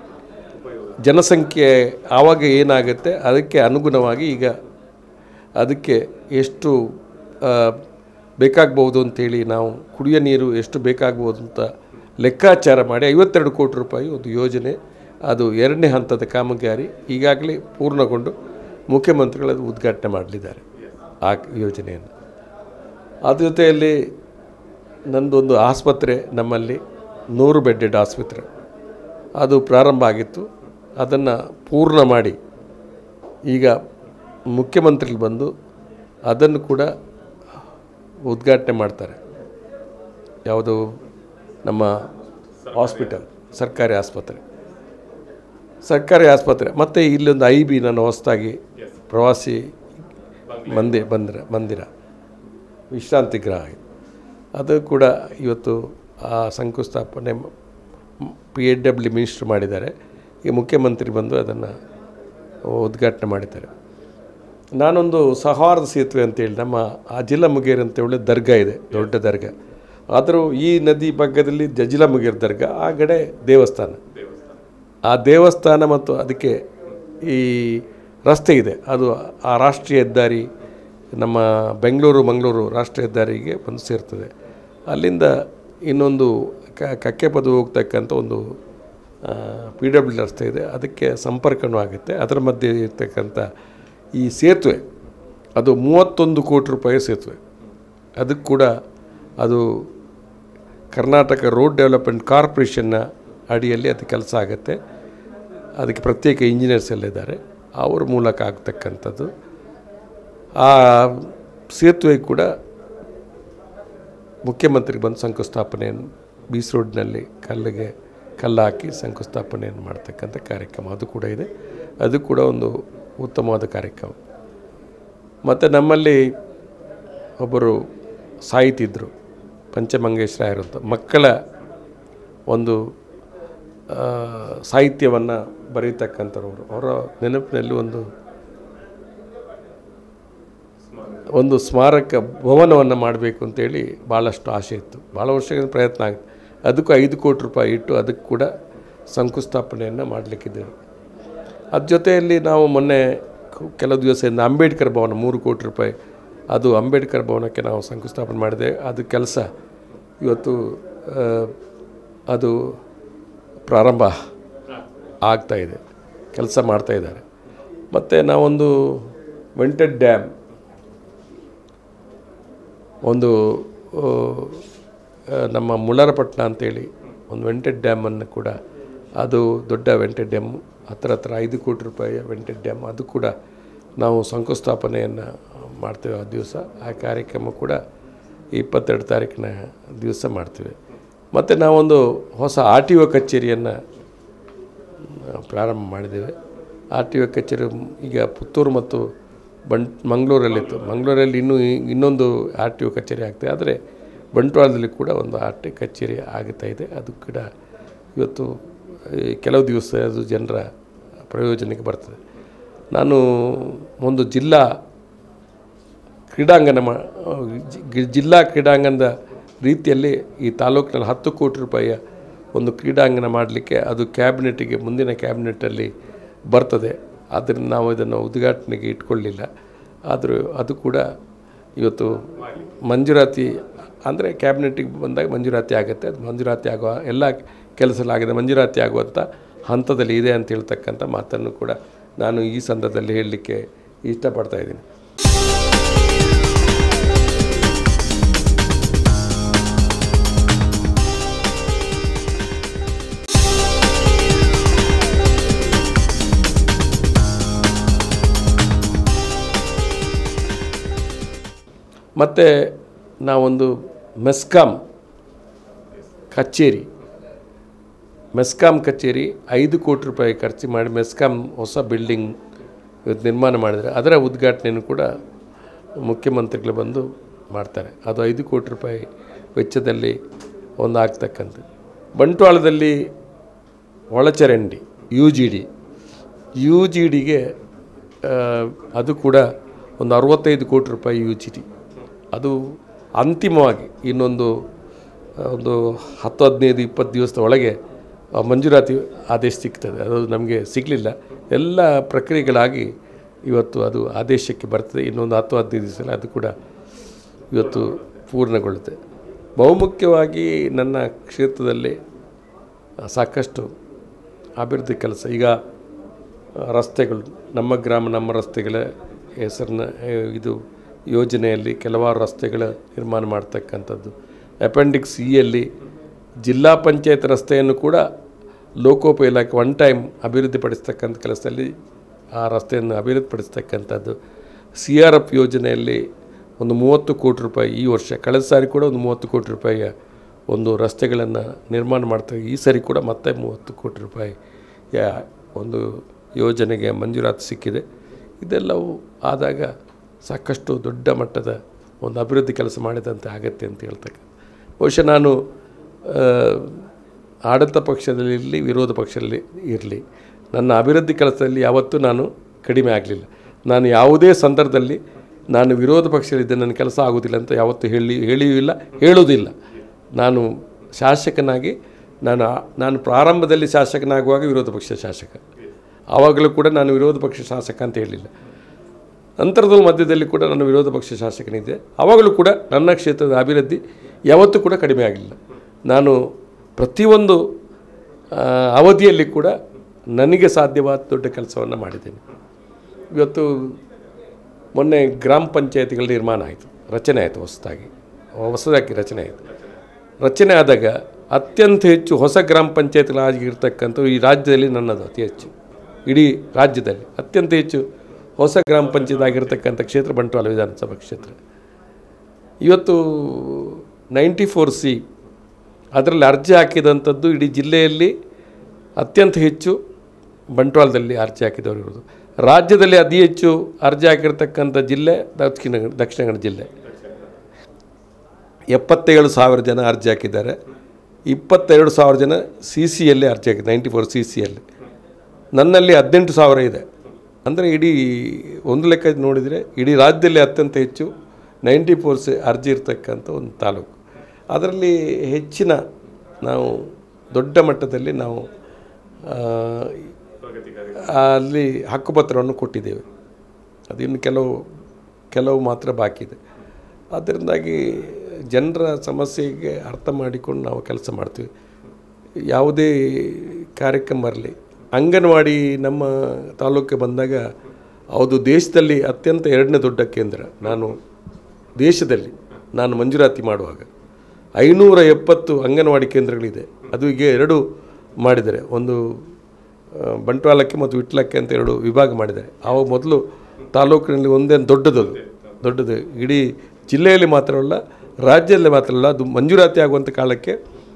ಜನಸಂಖ್ಯೆ ಆವಾಗ ಏನಾಗುತ್ತೆ ಅದಕ್ಕೆ ಅನುಗುಣವಾಗಿ ಈಗ ಅದಕ್ಕೆ ಎಷ್ಟು ಆ, ಬೇಕಾಗ್ಬೋದು ಅಂತೇಳಿ ನಾವು ಕುಡಿಯೋ ನೀರು ಎಷ್ಟು ಬೇಕಾಗ್ಬೋದು ಅಂತ ಲೆಕ್ಕಾಚಾರ ಮಾಡಿ ಐವತ್ತೆರಡು ಕೋಟಿ ರೂಪಾಯಿ ಒಂದು ಯೋಜನೆ ಅದು ಎರಡನೇ ಹಂತದ ಕಾಮಗಾರಿ ಈಗಾಗಲೇ ಪೂರ್ಣಗೊಂಡು ಮುಖ್ಯಮಂತ್ರಿಗಳು ಅದು ಉದ್ಘಾಟನೆ ಮಾಡಲಿದ್ದಾರೆ ಆ ಯೋಜನೆಯನ್ನು ಅದ್ರ ಜೊತೆಯಲ್ಲಿ ನಂದೊಂದು ಆಸ್ಪತ್ರೆ ನಮ್ಮಲ್ಲಿ ನೂರು ಬೆಡ್ಡೆಡ್ ಆಸ್ಪತ್ರೆ ಅದು ಪ್ರಾರಂಭ ಆಗಿತ್ತು ಅದನ್ನು ಪೂರ್ಣ ಮಾಡಿ ಈಗ ಮುಖ್ಯಮಂತ್ರಿಗಳು ಬಂದು ಅದನ್ನು ಕೂಡ ಉದ್ಘಾಟನೆ ಮಾಡ್ತಾರೆ ಯಾವುದು ನಮ್ಮ ಹಾಸ್ಪಿಟಲ್ ಸರ್ಕಾರಿ ಆಸ್ಪತ್ರೆ ಸರ್ಕಾರಿ ಆಸ್ಪತ್ರೆ ಮತ್ತು ಇಲ್ಲೊಂದು ಐ ಬಿ ನಾನು ಹೊಸದಾಗಿ ಪ್ರವಾಸಿ ಮಂದಿ ಮಂದಿರ ಮಂದಿರ ವಿಶ್ರಾಂತಿ ಗೃಹ ಆಗಿದೆ ಅದು ಕೂಡ ಇವತ್ತು ಆ ಶಂಕುಸ್ಥಾಪನೆ ಪಿ ಎಚ್ ಡಬ್ಲ್ಯೂ ಮಿನಿಸ್ಟ್ರ್ ಮಾಡಿದ್ದಾರೆ ಈಗ ಮುಖ್ಯಮಂತ್ರಿ ಬಂದು ಅದನ್ನು ಉದ್ಘಾಟನೆ ಮಾಡಿದ್ದಾರೆ ನಾನೊಂದು ಸೌಹಾರ್ದ ಸೇತುವೆ ಅಂತೇಳಿ ನಮ್ಮ ಆ ಜಿಲ್ಲಾ ಮುಗೇರ್ ಅಂತೇಳಿ ದರ್ಗಾ ಇದೆ ದೊಡ್ಡ ದರ್ಗಾ ಆದರೂ ಈ ನದಿ ಭಾಗದಲ್ಲಿ ಜಜಿಲ ಮುಗೇರ್ ದರ್ಗಾ ಆ ಕಡೆ ದೇವಸ್ಥಾನ ಆ ದೇವಸ್ಥಾನ ಮತ್ತು ಅದಕ್ಕೆ ಈ ರಸ್ತೆ ಇದೆ ಅದು ಆ ರಾಷ್ಟ್ರೀಯ ಹೆದ್ದಾರಿ ನಮ್ಮ ಬೆಂಗಳೂರು ಮಂಗಳೂರು ರಾಷ್ಟ್ರೀಯ ಹೆದ್ದಾರಿಗೆ ಬಂದು ಸೇರ್ತದೆ ಅಲ್ಲಿಂದ ಇನ್ನೊಂದು ಕ ಕಕ್ಕೆಪದು ಹೋಗ್ತಕ್ಕಂಥ ಒಂದು ಪಿ ಡಬ್ಲ್ಯೂ ರಸ್ತೆ ಇದೆ ಅದಕ್ಕೆ ಸಂಪರ್ಕನೂ ಆಗುತ್ತೆ ಅದರ ಮಧ್ಯೆ ಇರ್ತಕ್ಕಂಥ ಈ ಸೇತುವೆ ಅದು ಮೂವತ್ತೊಂದು ಕೋಟಿ ರೂಪಾಯಿ ಸೇತುವೆ ಅದಕ್ಕೆ ಕೂಡ ಅದು ಕರ್ನಾಟಕ ರೋಡ್ ಡೆವಲಪ್ಮೆಂಟ್ ಕಾರ್ಪೊರೇಷನ್ನ ಅಡಿಯಲ್ಲಿ ಅದು ಕೆಲಸ ಆಗುತ್ತೆ ಅದಕ್ಕೆ ಪ್ರತ್ಯೇಕ ಇಂಜಿನಿಯರ್ಸ್ ಎಲ್ಲ ಇದ್ದಾರೆ ಅವ್ರ ಮೂಲಕ ಆಗ್ತಕ್ಕಂಥದ್ದು ಆ ಸೇತುವೆ ಕೂಡ ಮುಖ್ಯಮಂತ್ರಿಗೆ ಬಂದು ಶಂಕುಸ್ಥಾಪನೆಯನ್ನು ಬೀಸ್ ರೋಡ್ನಲ್ಲಿ ಕಲ್ಲಿಗೆ ಕಲ್ಲು ಹಾಕಿ ಶಂಕುಸ್ಥಾಪನೆಯನ್ನು ಮಾಡ್ತಕ್ಕಂಥ ಕಾರ್ಯಕ್ರಮ ಅದು ಕೂಡ ಇದೆ ಅದು ಕೂಡ ಒಂದು ಉತ್ತಮವಾದ ಕಾರ್ಯಕ್ರಮ ಮತ್ತು ನಮ್ಮಲ್ಲಿ ಒಬ್ಬರು ಸಾಹಿತಿದ್ರು ಪಂಚಮಂಗೇಶ್ ರಾಯರು ಅಂತ ಮಕ್ಕಳ ಒಂದು ಸಾಹಿತ್ಯವನ್ನು ಬರೀತಕ್ಕಂಥವ್ರು ಅವರ ನೆನಪಿನಲ್ಲಿ ಒಂದು ಒಂದು ಸ್ಮಾರಕ ಭವನವನ್ನು ಮಾಡಬೇಕು ಅಂತೇಳಿ ಭಾಳಷ್ಟು ಆಸೆ ಇತ್ತು ಭಾಳ ವರ್ಷಗಳ ಪ್ರಯತ್ನ ಆಗಿದೆ ಅದಕ್ಕೂ ಐದು ಕೋಟಿ ರೂಪಾಯಿ ಇಟ್ಟು ಅದಕ್ಕೆ ಕೂಡ ಶಂಕುಸ್ಥಾಪನೆಯನ್ನು ಮಾಡಲಿಕ್ಕಿದ್ದೇವೆ ಅದ್ರ ಜೊತೆಯಲ್ಲಿ ನಾವು ಮೊನ್ನೆ ಕು- ಕೆಲವು ದಿವಸದಿಂದ ಅಂಬೇಡ್ಕರ್ ಭವನ ಮೂರು ಕೋಟಿ ರೂಪಾಯಿ ಅದು ಅಂಬೇಡ್ಕರ್ ಭವನಕ್ಕೆ ನಾವು ಶಂಕುಸ್ಥಾಪನೆ ಮಾಡಿದೆ ಅದು ಕೆಲಸ ಇವತ್ತು ಆ, ಅದು ಪ್ರಾರಂಭ ಆಗ್ತಾ ಇದೆ ಕೆಲಸ ಮಾಡ್ತಾ ಇದ್ದಾರೆ ಮತ್ತು ನಾವೊಂದು ವೆಂಟೆಡ್ ಡ್ಯಾಮ್ ಒಂದು ಆ, ಆ, ನಮ್ಮ ಮುಳ್ಳರಪಟ್ಟಣ ಅಂತೇಳಿ ಒಂದು ವೆಂಟೆಡ್ ಡ್ಯಾಮನ್ನು ಕೂಡ ಅದು ದೊಡ್ಡ ವೆಂಟೆಡ್ ಡ್ಯಾಮ್ ಹತ್ರ ಹತ್ರ ಐದು ಕೋಟಿ ರೂಪಾಯಿಯ ವೆಂಟೆಡ್ ಡ್ಯಾಮ್ ಅದು ಕೂಡ ನಾವು ಶಂಕುಸ್ಥಾಪನೆಯನ್ನು ಮಾಡ್ತೇವೆ ಆ ದಿವಸ ಆ ಕಾರ್ಯಕ್ರಮ ಕೂಡ ಇಪ್ಪತ್ತೆರಡು ತಾರೀಕಿನ ದಿವಸ ಮಾಡ್ತೇವೆ ಮತ್ತು ನಾವೊಂದು ಹೊಸ ಆರ್ ಟಿ ಒ ಕಚೇರಿಯನ್ನು ಪ್ರಾರಂಭ ಮಾಡಿದ್ದೇವೆ ಆರ್ ಟಿ ಒ ಕಚೇರಿ ಈಗ ಪುತ್ತೂರು ಮತ್ತು ಬಂಟ್ ಮಂಗಳೂರಲ್ಲಿತ್ತು ಮಂಗಳೂರಲ್ಲಿ ಇನ್ನೂ ಇನ್ನೊಂದು ಆರ್ ಟಿ ಒ ಕಚೇರಿ ಆಗ್ತದೆ ಆದರೆ ಬಂಟ್ವಾಳದಲ್ಲಿ ಕೂಡ ಒಂದು ಆರ್ ಟಿ ಕಚೇರಿ ಆಗುತ್ತಾ ಇದೆ ಅದು ಕೂಡ ಇವತ್ತು ಈ ಕೆಲವು ದಿವಸ ಅದು ಜನರ ಪ್ರಯೋಜನಕ್ಕೆ ಬರ್ತದೆ ನಾನು ಒಂದು ಜಿಲ್ಲಾ ಕ್ರೀಡಾಂಗಣ ಮಾ ಜಿ- ಜಿಲ್ಲಾ ಕ್ರೀಡಾಂಗಣದ ರೀತಿಯಲ್ಲಿ ಈ ತಾಲೂಕಿನಲ್ಲಿ ಹತ್ತು ಕೋಟಿ ರೂಪಾಯಿಯ ಒಂದು ಕ್ರೀಡಾಂಗಣ ಮಾಡಲಿಕ್ಕೆ ಅದು ಕ್ಯಾಬಿನೆಟ್ಟಿಗೆ ಮುಂದಿನ ಕ್ಯಾಬಿನೆಟ್ಟಲ್ಲಿ ಬರ್ತದೆ ಆದ್ದರಿಂದ ನಾವು ಇದನ್ನು ಉದ್ಘಾಟನೆಗೆ ಇಟ್ಕೊಳ್ಳಿಲ್ಲ ಆದರೂ ಅದು ಕೂಡ ಇವತ್ತು ಮಂಜೂರಾತಿ ಅಂದರೆ ಕ್ಯಾಬಿನೆಟ್ಟಿಗೆ ಬಂದಾಗ ಮಂಜೂರಾತಿ ಆಗುತ್ತೆ ಅದು ಮಂಜೂರಾತಿ ಆಗುವ ಎಲ್ಲ ಕೆಲಸಲಾಗದೆ ಮಂಜೂರಾತಿ ಆಗುವಂಥ ಹಂತದಲ್ಲಿ ಇದೆ ಅಂತ ಹೇಳ್ತಕ್ಕಂಥ ಮಾತನ್ನು ಕೂಡ ನಾನು ಈ ಸಂದರ್ಭದಲ್ಲಿ ಹೇಳಲಿಕ್ಕೆ ಇಷ್ಟಪಡ್ತಾ ಇದ್ದೀನಿ ಮತ್ತು ನಾವೊಂದು ಮೆಸ್ಕಾಂ ಕಚೇರಿ ಮೆಸ್ಕಾಂ ಕಚೇರಿ ಐದು ಕೋಟಿ ರೂಪಾಯಿ ಖರ್ಚು ಮಾಡಿ ಮೆಸ್ಕಾಂ ಹೊಸ ಬಿಲ್ಡಿಂಗ್ ಇವತ್ತು ನಿರ್ಮಾಣ ಮಾಡಿದರೆ ಅದರ ಉದ್ಘಾಟನೆಯನ್ನು ಕೂಡ ಮುಖ್ಯಮಂತ್ರಿಗಳು ಬಂದು ಮಾಡ್ತಾರೆ ಅದು ಐದು ಕೋಟಿ ರೂಪಾಯಿ ವೆಚ್ಚದಲ್ಲಿ ಒಂದು ಆಗ್ತಕ್ಕಂಥದ್ದು ಬಂಟ್ವಾಳದಲ್ಲಿ ಒಳಚರಂಡಿ U G D U G ಡಿಗೆ ಅದು ಕೂಡ ಒಂದು ಅರವತ್ತೈದು ಕೋಟಿ ರೂಪಾಯಿ ಯು ಜಿ ಡಿ ಅದು ಅಂತಿಮವಾಗಿ ಇನ್ನೊಂದು ಆ, ಒಂದು ಹತ್ತು ಹದಿನೈದು ಇಪ್ಪತ್ತು ದಿವಸದ ಒಳಗೆ ಆ ಮಂಜೂರಾತಿ ಆದೇಶ ಸಿಗ್ತದೆ ಅದು ನಮಗೆ ಸಿಗಲಿಲ್ಲ ಎಲ್ಲ ಪ್ರಕ್ರಿಯೆಗಳಾಗಿ ಇವತ್ತು ಅದು ಆದೇಶಕ್ಕೆ ಬರ್ತದೆ ಇನ್ನೊಂದು ಹತ್ತು ಹದಿನೈದು ದಿವಸದಲ್ಲಿ ಅದು ಕೂಡ ಇವತ್ತು ಪೂರ್ಣಗೊಳ್ಳುತ್ತೆ ಬಹುಮುಖ್ಯವಾಗಿ ನನ್ನ ಕ್ಷೇತ್ರದಲ್ಲಿ ಆ, ಸಾಕಷ್ಟು ಅಭಿವೃದ್ಧಿ ಕೆಲಸ ಈಗ ಆ, ರಸ್ತೆಗಳು ನಮ್ಮ ಗ್ರಾಮ ನಮ್ಮ ರಸ್ತೆಗಳ ಹೆಸರಿನ ಆ, ಇದು ಯೋಜನೆಯಲ್ಲಿ ಕೆಲವಾರು ರಸ್ತೆಗಳ ನಿರ್ಮಾಣ ಮಾಡ್ತಕ್ಕಂಥದ್ದು ಅಪೆಂಡಿಕ್ಸ್ ಇಯಲ್ಲಿ ಜಿಲ್ಲಾ ಪಂಚಾಯತ್ ರಸ್ತೆಯನ್ನು ಕೂಡ ಲೋಕೋಪ ಇಲಾಖೆ ಒನ್ ಟೈಮ್ ಅಭಿವೃದ್ಧಿಪಡಿಸ್ತಕ್ಕಂಥ ಕೆಲಸದಲ್ಲಿ ಆ ರಸ್ತೆಯನ್ನು ಅಭಿವೃದ್ಧಿಪಡಿಸ್ತಕ್ಕಂಥದ್ದು ಸಿ ಆರ್ ಎಫ್ ಯೋಜನೆಯಲ್ಲಿ ಒಂದು ಮೂವತ್ತು ಕೋಟಿ ರೂಪಾಯಿ ಈ ವರ್ಷ ಕಳೆದ ಸಾರಿ ಕೂಡ ಒಂದು ಮೂವತ್ತು ಕೋಟಿ ರೂಪಾಯಿಯ ಒಂದು ರಸ್ತೆಗಳನ್ನು ನಿರ್ಮಾಣ ಮಾಡ್ತಾರೆ ಈ ಸರಿ ಕೂಡ ಮತ್ತೆ ಮೂವತ್ತು ಕೋಟಿ ರೂಪಾಯಿ ಯಾ ಒಂದು ಯೋಜನೆಗೆ ಮಂಜೂರಾತಿ ಸಿಕ್ಕಿದೆ ಇದೆಲ್ಲವೂ ಆದಾಗ ಸಾಕಷ್ಟು ದೊಡ್ಡ ಮಟ್ಟದ ಒಂದು ಅಭಿವೃದ್ಧಿ ಕೆಲಸ ಮಾಡಿದಂತೆ ಆಗತ್ತೆ ಅಂತ ಹೇಳ್ತಕ್ಕ ಬಹುಶಃ ನಾನು ಆ, ಆಡಳಿತ ಪಕ್ಷದಲ್ಲಿ ಇರಲಿ ವಿರೋಧ ಪಕ್ಷದಲ್ಲಿ ಇರಲಿ ನನ್ನ ಅಭಿವೃದ್ಧಿ ಕೆಲಸದಲ್ಲಿ ಯಾವತ್ತೂ ನಾನು ಕಡಿಮೆ ಆಗಲಿಲ್ಲ ನಾನು ಯಾವುದೇ ಸಂದರ್ಭದಲ್ಲಿ ನಾನು ವಿರೋಧ ಪಕ್ಷದಲ್ಲಿದ್ದೆ ನನ್ನ ಕೆಲಸ ಆಗೋದಿಲ್ಲ ಅಂತ ಯಾವತ್ತೂ ಹೇಳಿ ಹೇಳಿಯೂ ಇಲ್ಲ ಹೇಳುವುದಿಲ್ಲ ನಾನು ಶಾಸಕನಾಗಿ ನಾನು ಆ- ನಾನು ಪ್ರಾರಂಭದಲ್ಲಿ ಶಾಸಕನಾಗುವಾಗ ವಿರೋಧ ಪಕ್ಷ ಶಾಸಕ ಆವಾಗಲೂ ಕೂಡ ನಾನು ವಿರೋಧ ಪಕ್ಷ ಶಾಸಕ ಅಂತ ಹೇಳಿಲ್ಲ ನಂತರದ ಮಧ್ಯದಲ್ಲಿ ಕೂಡ ನಾನು ವಿರೋಧ ಪಕ್ಷ ಶಾಸಕನಿದ್ದೆ ಆವಾಗಲೂ ಕೂಡ ನನ್ನ ಕ್ಷೇತ್ರದ ಅಭಿವೃದ್ಧಿ ಯಾವತ್ತೂ ಕೂಡ ಕಡಿಮೆ ಆಗಲಿಲ್ಲ ನಾನು ಪ್ರತಿಯೊಂದು ಆ, ಅವಧಿಯಲ್ಲಿ ಕೂಡ ನನಗೆ ಸಾಧ್ಯವಾದ ದೊಡ್ಡ ಕೆಲಸವನ್ನು ಮಾಡಿದ್ದೇನೆ ಇವತ್ತು ಮೊನ್ನೆ ಗ್ರಾಮ ಪಂಚಾಯತಿಗಳ ನಿರ್ಮಾಣ ಆಯಿತು ರಚನೆ ಆಯಿತು ಹೊಸದಾಗಿ ಹೊಸದಾಗಿ ರಚನೆ ಆಯಿತು ರಚನೆ ಆದಾಗ ಅತ್ಯಂತ ಹೆಚ್ಚು ಹೊಸ ಗ್ರಾಮ ಪಂಚಾಯತ್ಗಳಾಗಿರ್ತಕ್ಕಂಥ ಈ ರಾಜ್ಯದಲ್ಲಿ ನನ್ನದು ಅತಿ ಹೆಚ್ಚು ಇಡೀ ರಾಜ್ಯದಲ್ಲಿ ಅತ್ಯಂತ ಹೆಚ್ಚು ಹೊಸ ಗ್ರಾಮ ಪಂಚಾಯತ್ ಆಗಿರ್ತಕ್ಕಂಥ ಕ್ಷೇತ್ರ ಬಂಟ್ವಾಳ ವಿಧಾನಸಭಾ ಕ್ಷೇತ್ರ ಇವತ್ತು ನೈಂಟಿ ಫೋರ್ ಸಿ ಅದರಲ್ಲಿ ಅರ್ಜಿ ಹಾಕಿದಂಥದ್ದು ಇಡೀ ಜಿಲ್ಲೆಯಲ್ಲಿ ಅತ್ಯಂತ ಹೆಚ್ಚು ಬಂಟ್ವಾಳದಲ್ಲಿ ಅರ್ಜಿ ಹಾಕಿದವರು ಇರೋದು ರಾಜ್ಯದಲ್ಲಿ ಅತಿ ಹೆಚ್ಚು ಅರ್ಜಿ ಹಾಕಿರ್ತಕ್ಕಂಥ ಜಿಲ್ಲೆ ದಕ್ಷಿಣ ದಕ್ಷಿಣ ಕನ್ನಡ ಜಿಲ್ಲೆ ಎಪ್ಪತ್ತೇಳು ಸಾವಿರ ಜನ ಅರ್ಜಿ ಹಾಕಿದ್ದಾರೆ ಇಪ್ಪತ್ತೆರಡು ಸಾವಿರ ಜನ ಸಿ ಸಿಯಲ್ಲಿ ಅರ್ಜಿ ಹಾಕಿದ್ದಾರೆ ನೈಂಟಿ ಫೋರ್ ಸಿ ಸಿಯಲ್ಲಿ ನನ್ನಲ್ಲಿ ಹದಿನೆಂಟು ಸಾವಿರ ಇದೆ ಅಂದರೆ ಇಡೀ ಒಂದು ಲೆಕ್ಕ ನೋಡಿದರೆ ಇಡೀ ರಾಜ್ಯದಲ್ಲಿ ಅತ್ಯಂತ ಹೆಚ್ಚು ನೈಂಟಿ ಫೋರ್ ಸಿ ಅರ್ಜಿ ಇರ್ತಕ್ಕಂಥ ಒಂದು ತಾಲೂಕು ಅದರಲ್ಲಿ ಹೆಚ್ಚಿನ ನಾವು ದೊಡ್ಡ ಮಟ್ಟದಲ್ಲಿ ನಾವು ಆ, ಅಲ್ಲಿ ಹಕ್ಕುಪತ್ರವನ್ನು ಕೊಟ್ಟಿದ್ದೇವೆ ಅದು ಇನ್ನು ಕೆಲವು ಕೆಲವು ಮಾತ್ರ ಬಾಕಿ ಇದೆ ಅದರಿಂದಾಗಿ ಜನರ ಸಮಸ್ಯೆಗೆ ಅರ್ಥ ಮಾಡಿಕೊಂಡು ನಾವು ಕೆಲಸ ಮಾಡ್ತೀವಿ ಯಾವುದೇ ಕಾರ್ಯಕ್ರಮ ಬರಲಿ ಅಂಗನವಾಡಿ ನಮ್ಮ ತಾಲೂಕಿಗೆ ಬಂದಾಗ ಹೌದು ದೇಶದಲ್ಲಿ ಅತ್ಯಂತ ಎರಡನೇ ದೊಡ್ಡ ಕೇಂದ್ರ ನಾನು ದೇಶದಲ್ಲಿ ನಾನು ಮಂಜೂರಾತಿ ಮಾಡುವಾಗ ಐನೂರ ಎಪ್ಪತ್ತು ಅಂಗನವಾಡಿ ಕೇಂದ್ರಗಳಿದೆ ಅದು ಈಗ ಎರಡು ಮಾಡಿದ್ದಾರೆ ಒಂದು ಆ, ಬಂಟ್ವಾಳಕ್ಕೆ ಮತ್ತು ವಿಟ್ಲಕ್ಕೆ ಅಂತ ಎರಡು ವಿಭಾಗ ಮಾಡಿದ್ದಾರೆ ಆವಾಗ ಮೊದಲು ತಾಲೂಕಿನಲ್ಲಿ ಒಂದೇ ದೊಡ್ಡದು ಅದು. ದೊಡ್ಡದು ಇಡೀ ಜಿಲ್ಲೆಯಲ್ಲಿ ಮಾತ್ರವಲ್ಲ ರಾಜ್ಯದಲ್ಲಿ ಮಾತ್ರ ಅಲ್ಲ ಅದು ಮಂಜೂರಾತಿ ಆಗುವಂಥ ಕಾಲಕ್ಕೆ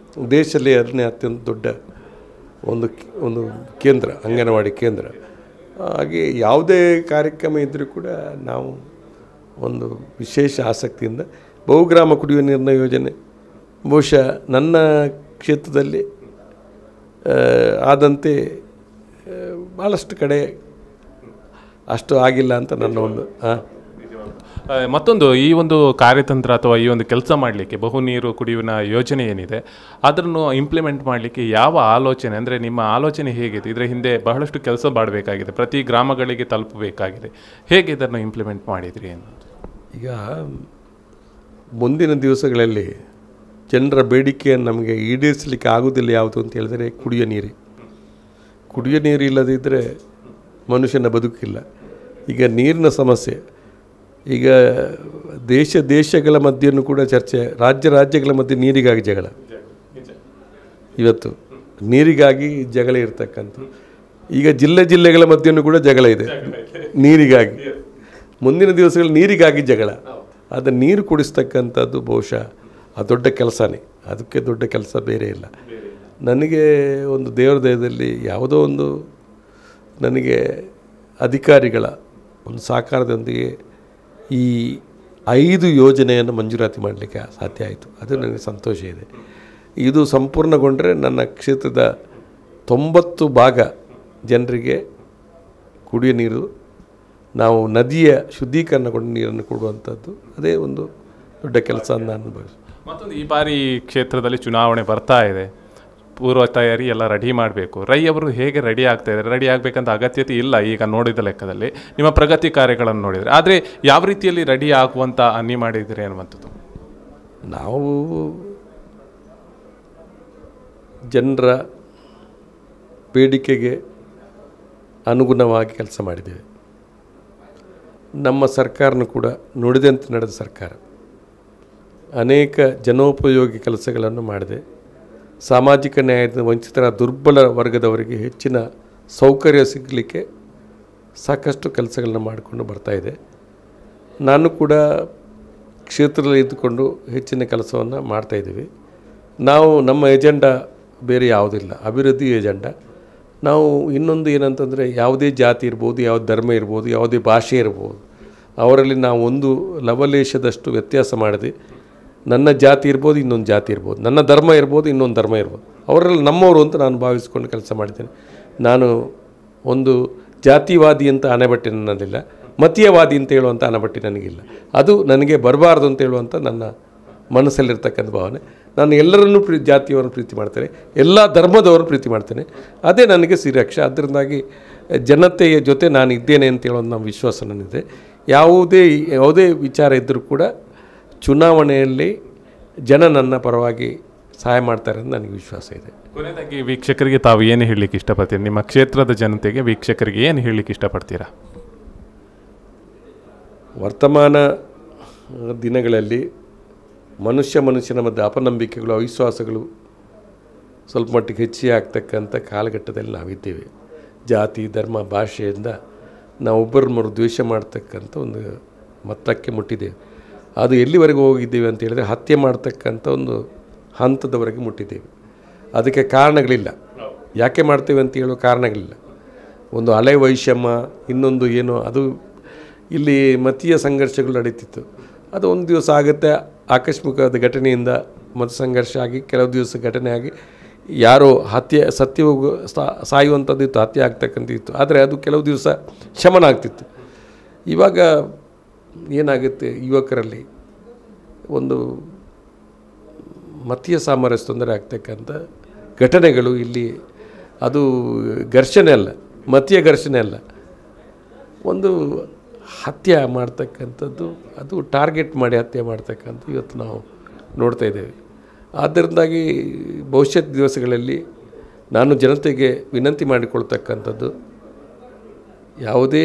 ದೇಶದಲ್ಲಿ ಎರಡನೇ ಅತ್ಯಂತ ದೊಡ್ಡ ಒಂದು ಒಂದು ಕೇಂದ್ರ ಅಂಗನವಾಡಿ ಕೇಂದ್ರ ಹಾಗೆ ಯಾವುದೇ ಕಾರ್ಯಕ್ರಮ ಇದ್ದರೂ ಕೂಡ ನಾವು ಒಂದು ವಿಶೇಷ ಆಸಕ್ತಿಯಿಂದ ಬಹುಗ್ರಾಮ ಕುಡಿಯುವ ನೀರಿನ ಯೋಜನೆ ಬಹುಶಃ ನನ್ನ ಕ್ಷೇತ್ರದಲ್ಲಿ ಆ, ಆದಂತೆ ಆ, ಭಾಳಷ್ಟು ಕಡೆ ಅಷ್ಟು ಆಗಿಲ್ಲ ಅಂತ ನನ್ನ ಒಂದು ಆ, ಆ, ಮತ್ತೊಂದು ಈ ಒಂದು ಕಾರ್ಯತಂತ್ರ ಅಥವಾ ಈ ಒಂದು ಕೆಲಸ ಮಾಡಲಿಕ್ಕೆ ಬಹು ನೀರು ಕುಡಿಯುವ ಯೋಜನೆ ಏನಿದೆ ಅದನ್ನು ಇಂಪ್ಲಿಮೆಂಟ್ ಮಾಡಲಿಕ್ಕೆ ಯಾವ ಆಲೋಚನೆ ಅಂದರೆ ನಿಮ್ಮ ಆಲೋಚನೆ ಹೇಗಿದೆ ಇದರ ಹಿಂದೆ ಬಹಳಷ್ಟು ಕೆಲಸ ಮಾಡಬೇಕಾಗಿದೆ ಪ್ರತಿ ಗ್ರಾಮಗಳಿಗೆ ತಲುಪಬೇಕಾಗಿದೆ ಹೇಗೆ ಇದನ್ನು ಇಂಪ್ಲಿಮೆಂಟ್ ಮಾಡಿದ್ರಿ ಅನ್ನೋದು ಈಗ ಮುಂದಿನ ದಿವಸಗಳಲ್ಲಿ ಜನರ ಬೇಡಿಕೆಯನ್ನು ನಮಗೆ ಈಡೇರಿಸಲಿಕ್ಕೆ ಆಗೋದಿಲ್ಲ ಯಾವುದು ಅಂತ ಹೇಳಿದರೆ ಕುಡಿಯೋ ನೀರು ಕುಡಿಯೋ ನೀರು ಇಲ್ಲದಿದ್ದರೆ ಮನುಷ್ಯನ ಬದುಕಿಲ್ಲ ಈಗ ನೀರಿನ ಸಮಸ್ಯೆ ಈಗ ದೇಶ ದೇಶಗಳ ಮಧ್ಯೆಯೂ ಕೂಡ ಚರ್ಚೆ ರಾಜ್ಯ ರಾಜ್ಯಗಳ ಮಧ್ಯೆ ನೀರಿಗಾಗಿ ಜಗಳ ಇವತ್ತು ನೀರಿಗಾಗಿ ಜಗಳ ಇರ್ತಕ್ಕಂಥ ಈಗ ಜಿಲ್ಲೆ ಜಿಲ್ಲೆಗಳ ಮಧ್ಯೆಯೂ ಕೂಡ ಜಗಳ ಇದೆ ನೀರಿಗಾಗಿ ಮುಂದಿನ ದಿವಸಗಳಲ್ಲಿ ನೀರಿಗಾಗಿ ಜಗಳ ಆದರೆ ನೀರು ಕುಡಿಸ್ತಕ್ಕಂಥದ್ದು ಬಹುಶಃ ಆ ದೊಡ್ಡ ಕೆಲಸನೇ ಅದಕ್ಕೆ ದೊಡ್ಡ ಕೆಲಸ ಬೇರೆ ಇಲ್ಲ ನನಗೆ ಒಂದು ದೇವರ ದಯದಲ್ಲಿ ಯಾವುದೋ ಒಂದು ನನಗೆ ಅಧಿಕಾರಿಗಳ ಒಂದು ಸಹಕಾರದೊಂದಿಗೆ ಈ ಐದು ಯೋಜನೆಯನ್ನು ಮಂಜೂರಾತಿ ಮಾಡಲಿಕ್ಕೆ ಸಾಧ್ಯ ಆಯಿತು ಅದು ನನಗೆ ಸಂತೋಷ ಇದೆ ಇದು ಸಂಪೂರ್ಣಗೊಂಡರೆ ನನ್ನ ಕ್ಷೇತ್ರದ ತೊಂಬತ್ತು ಭಾಗ ಜನರಿಗೆ ಕುಡಿಯೋ ನೀರು ನಾವು ನದಿಯ ಶುದ್ಧೀಕರಣಗೊಂಡ ನೀರನ್ನು ಕೊಡುವಂಥದ್ದು ಅದೇ ಒಂದು ದೊಡ್ಡ ಕೆಲಸ ಅಂತ ನಾನು ಭಾವಿಸ್ತೀನಿ ಮತ್ತೊಂದು ಈ ಬಾರಿ ಕ್ಷೇತ್ರದಲ್ಲಿ ಚುನಾವಣೆ ಬರ್ತಾ ಇದೆ ಪೂರ್ವ ತಯಾರಿ ಎಲ್ಲ ರೆಡಿ ಮಾಡಬೇಕು ರೈ ಅವರು ಹೇಗೆ ರೆಡಿ ಆಗ್ತಾ ಇದ್ದಾರೆ ರೆಡಿ ಆಗಬೇಕಂತ ಅಗತ್ಯತೆ ಇಲ್ಲ ಈಗ ನೋಡಿದ ಲೆಕ್ಕದಲ್ಲಿ ನಿಮ್ಮ ಪ್ರಗತಿ ಕಾರ್ಯಗಳನ್ನು ನೋಡಿದರೆ ಆದರೆ ಯಾವ ರೀತಿಯಲ್ಲಿ ರೆಡಿ ಆಗುವಂತ ಅನ್ನಿ ಮಾಡಿದ್ದೀರಿ ಅನ್ನುವಂಥದ್ದು ನಾವು ಜನರ ಬೇಡಿಕೆಗೆ ಅನುಗುಣವಾಗಿ ಕೆಲಸ ಮಾಡಿದ್ದೇವೆ ನಮ್ಮ ಸರ್ಕಾರನೂ ಕೂಡ ನುಡಿದಂತೆ ನಡೆದ ಸರ್ಕಾರ ಅನೇಕ ಜನೋಪಯೋಗಿ ಕೆಲಸಗಳನ್ನು ಮಾಡಿದೆ ಸಾಮಾಜಿಕ ನ್ಯಾಯದ ವಂಚಿತರ ದುರ್ಬಲ ವರ್ಗದವರಿಗೆ ಹೆಚ್ಚಿನ ಸೌಕರ್ಯ ಸಿಗಲಿಕ್ಕೆ ಸಾಕಷ್ಟು ಕೆಲಸಗಳನ್ನ ಮಾಡಿಕೊಂಡು ಬರ್ತಾಯಿದೆ ನಾನು ಕೂಡ ಕ್ಷೇತ್ರದಲ್ಲಿ ಇದ್ದುಕೊಂಡು ಹೆಚ್ಚಿನ ಕೆಲಸವನ್ನು ಮಾಡ್ತಾಯಿದ್ದೀವಿ ನಾವು ನಮ್ಮ ಎಜೆಂಡಾ ಬೇರೆ ಯಾವುದಿಲ್ಲ ಅಭಿವೃದ್ಧಿ ಎಜೆಂಡಾ ನಾವು ಇನ್ನೊಂದು ಏನಂತಂದರೆ ಯಾವುದೇ ಜಾತಿ ಇರ್ಬೋದು ಯಾವುದೇ ಧರ್ಮ ಇರ್ಬೋದು ಯಾವುದೇ ಭಾಷೆ ಇರ್ಬೋದು ಅವರಲ್ಲಿ ನಾವು ಒಂದು ಲವಲೇಶದಷ್ಟು ವ್ಯತ್ಯಾಸ ಮಾಡದೆ ನನ್ನ ಜಾತಿ ಇರ್ಬೋದು ಇನ್ನೊಂದು ಜಾತಿ ಇರ್ಬೋದು ನನ್ನ ಧರ್ಮ ಇರ್ಬೋದು ಇನ್ನೊಂದು ಧರ್ಮ ಇರ್ಬೋದು ಅವರಲ್ಲಿ ನಮ್ಮವರು ಅಂತ ನಾನು ಭಾವಿಸ್ಕೊಂಡು ಕೆಲಸ ಮಾಡಿದ್ದೇನೆ ನಾನು ಒಂದು ಜಾತಿವಾದಿ ಅಂತ ಅಣೆಬಟ್ಟೆ ನನ್ನಲ್ಲಿಲ್ಲ ಮತೀಯವಾದಿ ಅಂತ ಹೇಳುವಂಥ ಅಣೆಬಟ್ಟೆ ನನಗಿಲ್ಲ ಅದು ನನಗೆ ಬರಬಾರ್ದು ಅಂತ ಹೇಳುವಂಥ ನನ್ನ ಮನಸ್ಸಲ್ಲಿರ್ತಕ್ಕಂಥ ಭಾವನೆ ನಾನು ಎಲ್ಲರನ್ನೂ ಪ್ರೀ ಜಾತಿಯವರನ್ನು ಪ್ರೀತಿ ಮಾಡ್ತೇನೆ ಎಲ್ಲ ಧರ್ಮದವರನ್ನು ಪ್ರೀತಿ ಮಾಡ್ತೇನೆ ಅದೇ ನನಗೆ ಶ್ರೀರಕ್ಷ ಅದರಿಂದಾಗಿ ಜನತೆಯ ಜೊತೆ ನಾನು ಇದ್ದೇನೆ ಅಂತ ಹೇಳೋ ನಮ್ಮ ವಿಶ್ವಾಸ ನನ್ನಿದೆ ಯಾವುದೇ ಯಾವುದೇ ವಿಚಾರ ಇದ್ದರೂ ಕೂಡ ಚುನಾವಣೆಯಲ್ಲಿ ಜನ ನನ್ನ ಪರವಾಗಿ ಸಹಾಯ ಮಾಡ್ತಾರೆ ಅಂತ ನನಗೆ ವಿಶ್ವಾಸ ಇದೆ ಕೊನೆಯದಾಗಿ ವೀಕ್ಷಕರಿಗೆ ತಾವು ಏನು ಹೇಳಲಿಕ್ಕೆ ಇಷ್ಟಪಡ್ತೀರಿ ನಿಮ್ಮ ಕ್ಷೇತ್ರದ ಜನತೆಗೆ ವೀಕ್ಷಕರಿಗೆ ಏನು ಹೇಳಲಿಕ್ಕೆ ಇಷ್ಟಪಡ್ತೀರಾ ವರ್ತಮಾನ ದಿನಗಳಲ್ಲಿ ಮನುಷ್ಯ ಮನುಷ್ಯನ ಮಧ್ಯೆ ಅಪನಂಬಿಕೆಗಳು ಅವಿಶ್ವಾಸಗಳು ಸ್ವಲ್ಪ ಮಟ್ಟಿಗೆ ಹೆಚ್ಚಿಗೆ ಆಗ್ತಕ್ಕಂಥ ಕಾಲಘಟ್ಟದಲ್ಲಿ ನಾವಿದ್ದೇವೆ ಜಾತಿ ಧರ್ಮ ಭಾಷೆಯಿಂದ ನಾವು ಒಬ್ಬರನ್ನೊಬ್ಬರು ದ್ವೇಷ ಮಾಡ್ತಕ್ಕಂಥ ಒಂದು ಮಟ್ಟಕ್ಕೆ ಮುಟ್ಟಿದ್ದೇವೆ ಅದು ಎಲ್ಲಿವರೆಗೆ ಹೋಗಿದ್ದೇವೆ ಅಂತ ಹೇಳಿದರೆ ಹತ್ಯೆ ಮಾಡ್ತಕ್ಕಂಥ ಒಂದು ಹಂತದವರೆಗೆ ಮುಟ್ಟಿದ್ದೇವೆ ಅದಕ್ಕೆ ಕಾರಣಗಳಿಲ್ಲ ಯಾಕೆ ಮಾಡ್ತೇವೆ ಅಂತ ಹೇಳೋ ಕಾರಣಗಳಿಲ್ಲ ಒಂದು ಅಲೆ ವೈಷಮ್ಯ ಇನ್ನೊಂದು ಏನೋ ಅದು ಇಲ್ಲಿ ಮತೀಯ ಸಂಘರ್ಷಗಳು ನಡೀತಿತ್ತು ಅದು ಒಂದು ದಿವಸ ಆಗುತ್ತೆ ಆಕಸ್ಮಿಕವಾದ ಘಟನೆಯಿಂದ ಮತ ಸಂಘರ್ಷ ಆಗಿ ಕೆಲವು ದಿವಸ ಘಟನೆ ಆಗಿ ಯಾರೋ ಹತ್ಯೆ ಸತ್ಯ ಹೋಗು ಸಾ- ಸಾಯುವಂಥದ್ದು ಇತ್ತು ಹತ್ಯೆ ಆಗ್ತಕ್ಕಂಥ ಇತ್ತು ಆದರೆ ಅದು ಕೆಲವು ದಿವಸ ಶಮನ ಆಗ್ತಿತ್ತು ಇವಾಗ ಏನಾಗುತ್ತೆ ಯುವಕರಲ್ಲಿ ಒಂದು ಮತೀಯ ಸಾಮರಸ್ಯ ತೊಂದರೆ ಆಗ್ತಕ್ಕಂಥ ಘಟನೆಗಳು ಇಲ್ಲಿ ಅದು ಘರ್ಷಣೆ ಅಲ್ಲ ಮತೀಯ ಘರ್ಷಣೆ ಅಲ್ಲ ಒಂದು ಹತ್ಯೆ ಮಾಡ್ತಕ್ಕಂಥದ್ದು ಅದು ಟಾರ್ಗೆಟ್ ಮಾಡಿ ಹತ್ಯೆ ಮಾಡ್ತಕ್ಕಂಥ ಇವತ್ತು ನಾವು ನೋಡ್ತಾ ಇದ್ದೇವೆ ಆದ್ದರಿಂದಾಗಿ ಭವಿಷ್ಯತ್ ದಿವಸಗಳಲ್ಲಿ ನಾನು ಜನತೆಗೆ ವಿನಂತಿ ಮಾಡಿಕೊಳ್ತಕ್ಕಂಥದ್ದು ಯಾವುದೇ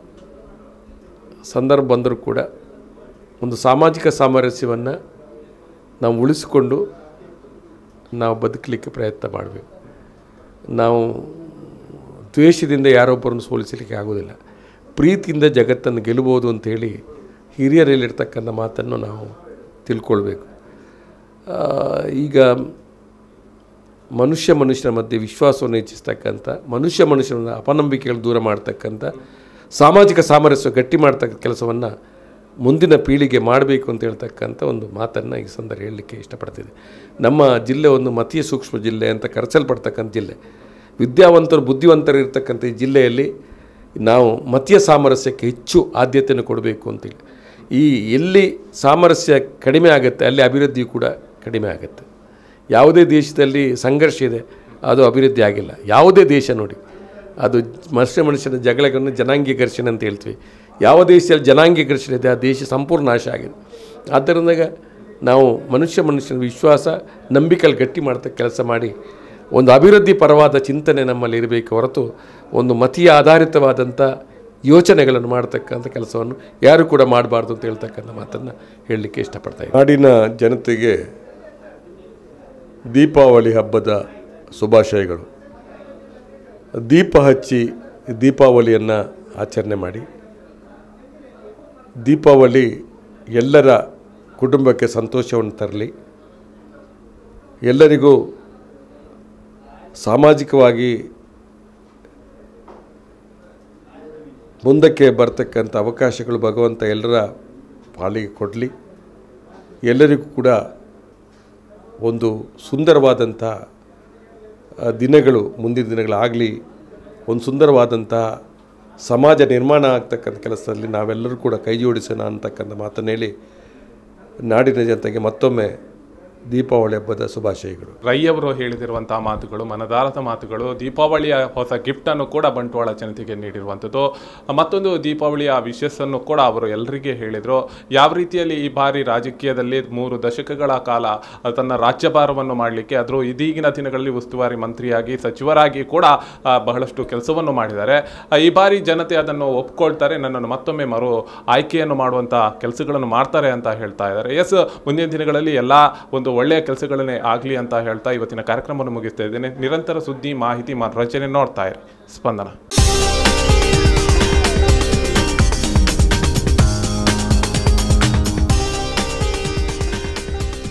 ಸಂದರ್ಭ ಬಂದರೂ ಕೂಡ ಒಂದು ಸಾಮಾಜಿಕ ಸಾಮರಸ್ಯವನ್ನು ನಾವು ಉಳಿಸಿಕೊಂಡು ನಾವು ಬದುಕಲಿಕ್ಕೆ ಪ್ರಯತ್ನ ಮಾಡಬೇಕು ನಾವು ದ್ವೇಷದಿಂದ ಯಾರೊಬ್ಬರನ್ನು ಸೋಲಿಸಲಿಕ್ಕೆ ಆಗೋದಿಲ್ಲ ಪ್ರೀತಿಯಿಂದ ಜಗತ್ತನ್ನು ಗೆಲ್ಲಬಹುದು ಅಂತೇಳಿ ಹಿರಿಯರಲ್ಲಿರ್ತಕ್ಕಂಥ ಮಾತನ್ನು ನಾವು ತಿಳ್ಕೊಳ್ಬೇಕು ಆ, ಈಗ ಮನುಷ್ಯ ಮನುಷ್ಯನ ಮಧ್ಯೆ ವಿಶ್ವಾಸವನ್ನು ಹೆಚ್ಚಿಸ್ತಕ್ಕಂಥ ಮನುಷ್ಯ ಮನುಷ್ಯನ ಅಪನಂಬಿಕೆಗಳು ದೂರ ಮಾಡ್ತಕ್ಕಂಥ ಸಾಮಾಜಿಕ ಸಾಮರಸ್ಯ ಗಟ್ಟಿ ಮಾಡ್ತಕ್ಕ ಕೆಲಸವನ್ನು ಮುಂದಿನ ಪೀಳಿಗೆ ಮಾಡಬೇಕು ಅಂತ ಹೇಳ್ತಕ್ಕಂಥ ಒಂದು ಮಾತನ್ನು ಈ ಸಂದರ್ಭ ಹೇಳಲಿಕ್ಕೆ ಇಷ್ಟಪಡ್ತಿದೆ ನಮ್ಮ ಜಿಲ್ಲೆ ಒಂದು ಮತೀಯ ಸೂಕ್ಷ್ಮ ಜಿಲ್ಲೆ ಅಂತ ಕರೆಸಲ್ಪಡ್ತಕ್ಕಂಥ ಜಿಲ್ಲೆ ವಿದ್ಯಾವಂತರು ಬುದ್ಧಿವಂತರು ಇರ್ತಕ್ಕಂಥ ಈ ಜಿಲ್ಲೆಯಲ್ಲಿ ನಾವು ಮತೀಯ ಸಾಮರಸ್ಯಕ್ಕೆ ಹೆಚ್ಚು ಆದ್ಯತೆಯನ್ನು ಕೊಡಬೇಕು ಅಂತೇಳಿ ಈ ಎಲ್ಲಿ ಸಾಮರಸ್ಯ ಕಡಿಮೆ ಆಗುತ್ತೆ ಅಲ್ಲಿ ಅಭಿವೃದ್ಧಿ ಕೂಡ ಕಡಿಮೆ ಆಗುತ್ತೆ ಯಾವುದೇ ದೇಶದಲ್ಲಿ ಸಂಘರ್ಷ ಇದೆ ಅದು ಅಭಿವೃದ್ಧಿ ಆಗಿಲ್ಲ ಯಾವುದೇ ದೇಶ ನೋಡಿ ಅದು ಮನುಷ್ಯ ಮನುಷ್ಯನ ಜಗಳಗಳನ್ನು ಜನಾಂಗೀಯ ಘರ್ಷಣೆ ಅಂತ ಹೇಳ್ತೀವಿ ಯಾವ ದೇಶದಲ್ಲಿ ಜನಾಂಗೀಯ ಘರ್ಷಣೆ ಇದೆ ಆ ದೇಶ ಸಂಪೂರ್ಣ ನಾಶ ಆಗಿದೆ ಆದ್ದರಿಂದ ನಾವು ಮನುಷ್ಯ ಮನುಷ್ಯನ ವಿಶ್ವಾಸ ನಂಬಿಕೆಯಲ್ಲಿ ಗಟ್ಟಿ ಮಾಡ್ತಕ್ಕ ಕೆಲಸ ಮಾಡಿ ಒಂದು ಅಭಿವೃದ್ಧಿ ಪರವಾದ ಚಿಂತನೆ ನಮ್ಮಲ್ಲಿ ಇರಬೇಕು ಹೊರತು ಒಂದು ಮತೀಯ ಆಧಾರಿತವಾದಂಥ ಯೋಚನೆಗಳನ್ನು ಮಾಡ್ತಕ್ಕಂಥ ಕೆಲಸವನ್ನು ಯಾರು ಕೂಡ ಮಾಡಬಾರ್ದು ಅಂತ ಹೇಳ್ತಕ್ಕಂಥ ಮಾತನ್ನು ಹೇಳಲಿಕ್ಕೆ ಇಷ್ಟಪಡ್ತಾ ಇದ್ದೀನಿ ನಾಡಿನ ಜನತೆಗೆ ದೀಪಾವಳಿ ಹಬ್ಬದ ಶುಭಾಶಯಗಳು ದೀಪ ಹಚ್ಚಿ ದೀಪಾವಳಿಯನ್ನು ಆಚರಣೆ ಮಾಡಿ ದೀಪಾವಳಿ ಎಲ್ಲರ ಕುಟುಂಬಕ್ಕೆ ಸಂತೋಷವನ್ನು ತರಲಿ ಎಲ್ಲರಿಗೂ ಸಾಮಾಜಿಕವಾಗಿ ಮುಂದಕ್ಕೆ ಬರ್ತಕ್ಕಂಥ ಅವಕಾಶಗಳು ಭಗವಂತ ಎಲ್ಲರ ಪಾಲಿಗೆ ಕೊಡಲಿ ಎಲ್ಲರಿಗೂ ಕೂಡ ಒಂದು ಸುಂದರವಾದಂಥ ಆ, ದಿನಗಳು ಮುಂದಿನ ದಿನಗಳಾಗಲಿ ಒಂದು ಸುಂದರವಾದಂಥ ಸಮಾಜ ನಿರ್ಮಾಣ ಆಗ್ತಕ್ಕಂಥ ಕೆಲಸದಲ್ಲಿ ನಾವೆಲ್ಲರೂ ಕೂಡ ಕೈ ಜೋಡಿಸೋಣ ಅಂತಕ್ಕಂಥ ಮಾತನ್ನು ಹೇಳಿ ನಾಡಿನ ಜನತೆಗೆ ಮತ್ತೊಮ್ಮೆ ದೀಪಾವಳಿ ಹಬ್ಬದ ಶುಭಾಶಯಗಳು ರೈ ಅವರು ಹೇಳಿದಿರುವಂತಹ ಮಾತುಗಳು ಮನದಾರದ ಮಾತುಗಳು ದೀಪಾವಳಿಯ ಹೊಸ ಗಿಫ್ಟ್ ಅನ್ನು ಕೂಡ ಬಂಟ್ವಾಳ ಜನತೆಗೆ ನೀಡಿರುವಂಥದ್ದು ಮತ್ತೊಂದು ದೀಪಾವಳಿಯ ವಿಶಸ್ಸನ್ನು ಕೂಡ ಅವರು ಎಲ್ಲರಿಗೆ ಹೇಳಿದರು ಯಾವ ರೀತಿಯಲ್ಲಿ ಈ ಬಾರಿ ರಾಜಕೀಯದಲ್ಲಿ ಮೂರು ದಶಕಗಳ ಕಾಲ ತನ್ನ ರಾಜ್ಯಭಾರವನ್ನು ಮಾಡಲಿಕ್ಕೆ ಆದರೂ ಇದೀಗಿನ ದಿನಗಳಲ್ಲಿ ಉಸ್ತುವಾರಿ ಮಂತ್ರಿಯಾಗಿ ಸಚಿವರಾಗಿ ಕೂಡ ಆ, ಬಹಳಷ್ಟು ಕೆಲಸವನ್ನು ಮಾಡಿದ್ದಾರೆ ಆ, ಈ ಬಾರಿ ಜನತೆ ಅದನ್ನು ಒಪ್ಕೊಳ್ತಾರೆ ನನ್ನನ್ನು ಮತ್ತೊಮ್ಮೆ ಮರು ಆಯ್ಕೆಯನ್ನು ಮಾಡುವಂಥ ಕೆಲಸಗಳನ್ನು ಮಾಡ್ತಾರೆ ಅಂತ ಹೇಳ್ತಾ ಇದ್ದಾರೆ ಎಸ್ ಮುಂದಿನ ದಿನಗಳಲ್ಲಿ ಎಲ್ಲ ಒಂದು ಒಳ್ಳೆಯ ಕೆಲಸಗಳನ್ನೇ ಆಗಲಿ ಅಂತ ಹೇಳ್ತಾ ಇವತ್ತಿನ ಕಾರ್ಯಕ್ರಮವನ್ನು ಮುಗಿಸ್ತಾ ಇದ್ದೇನೆ ನಿರಂತರ ಸುದ್ದಿ ಮಾಹಿತಿ ಮನರಂಜನೆ ನೋಡ್ತಾ ಇರಿ ಸ್ಪಂದನ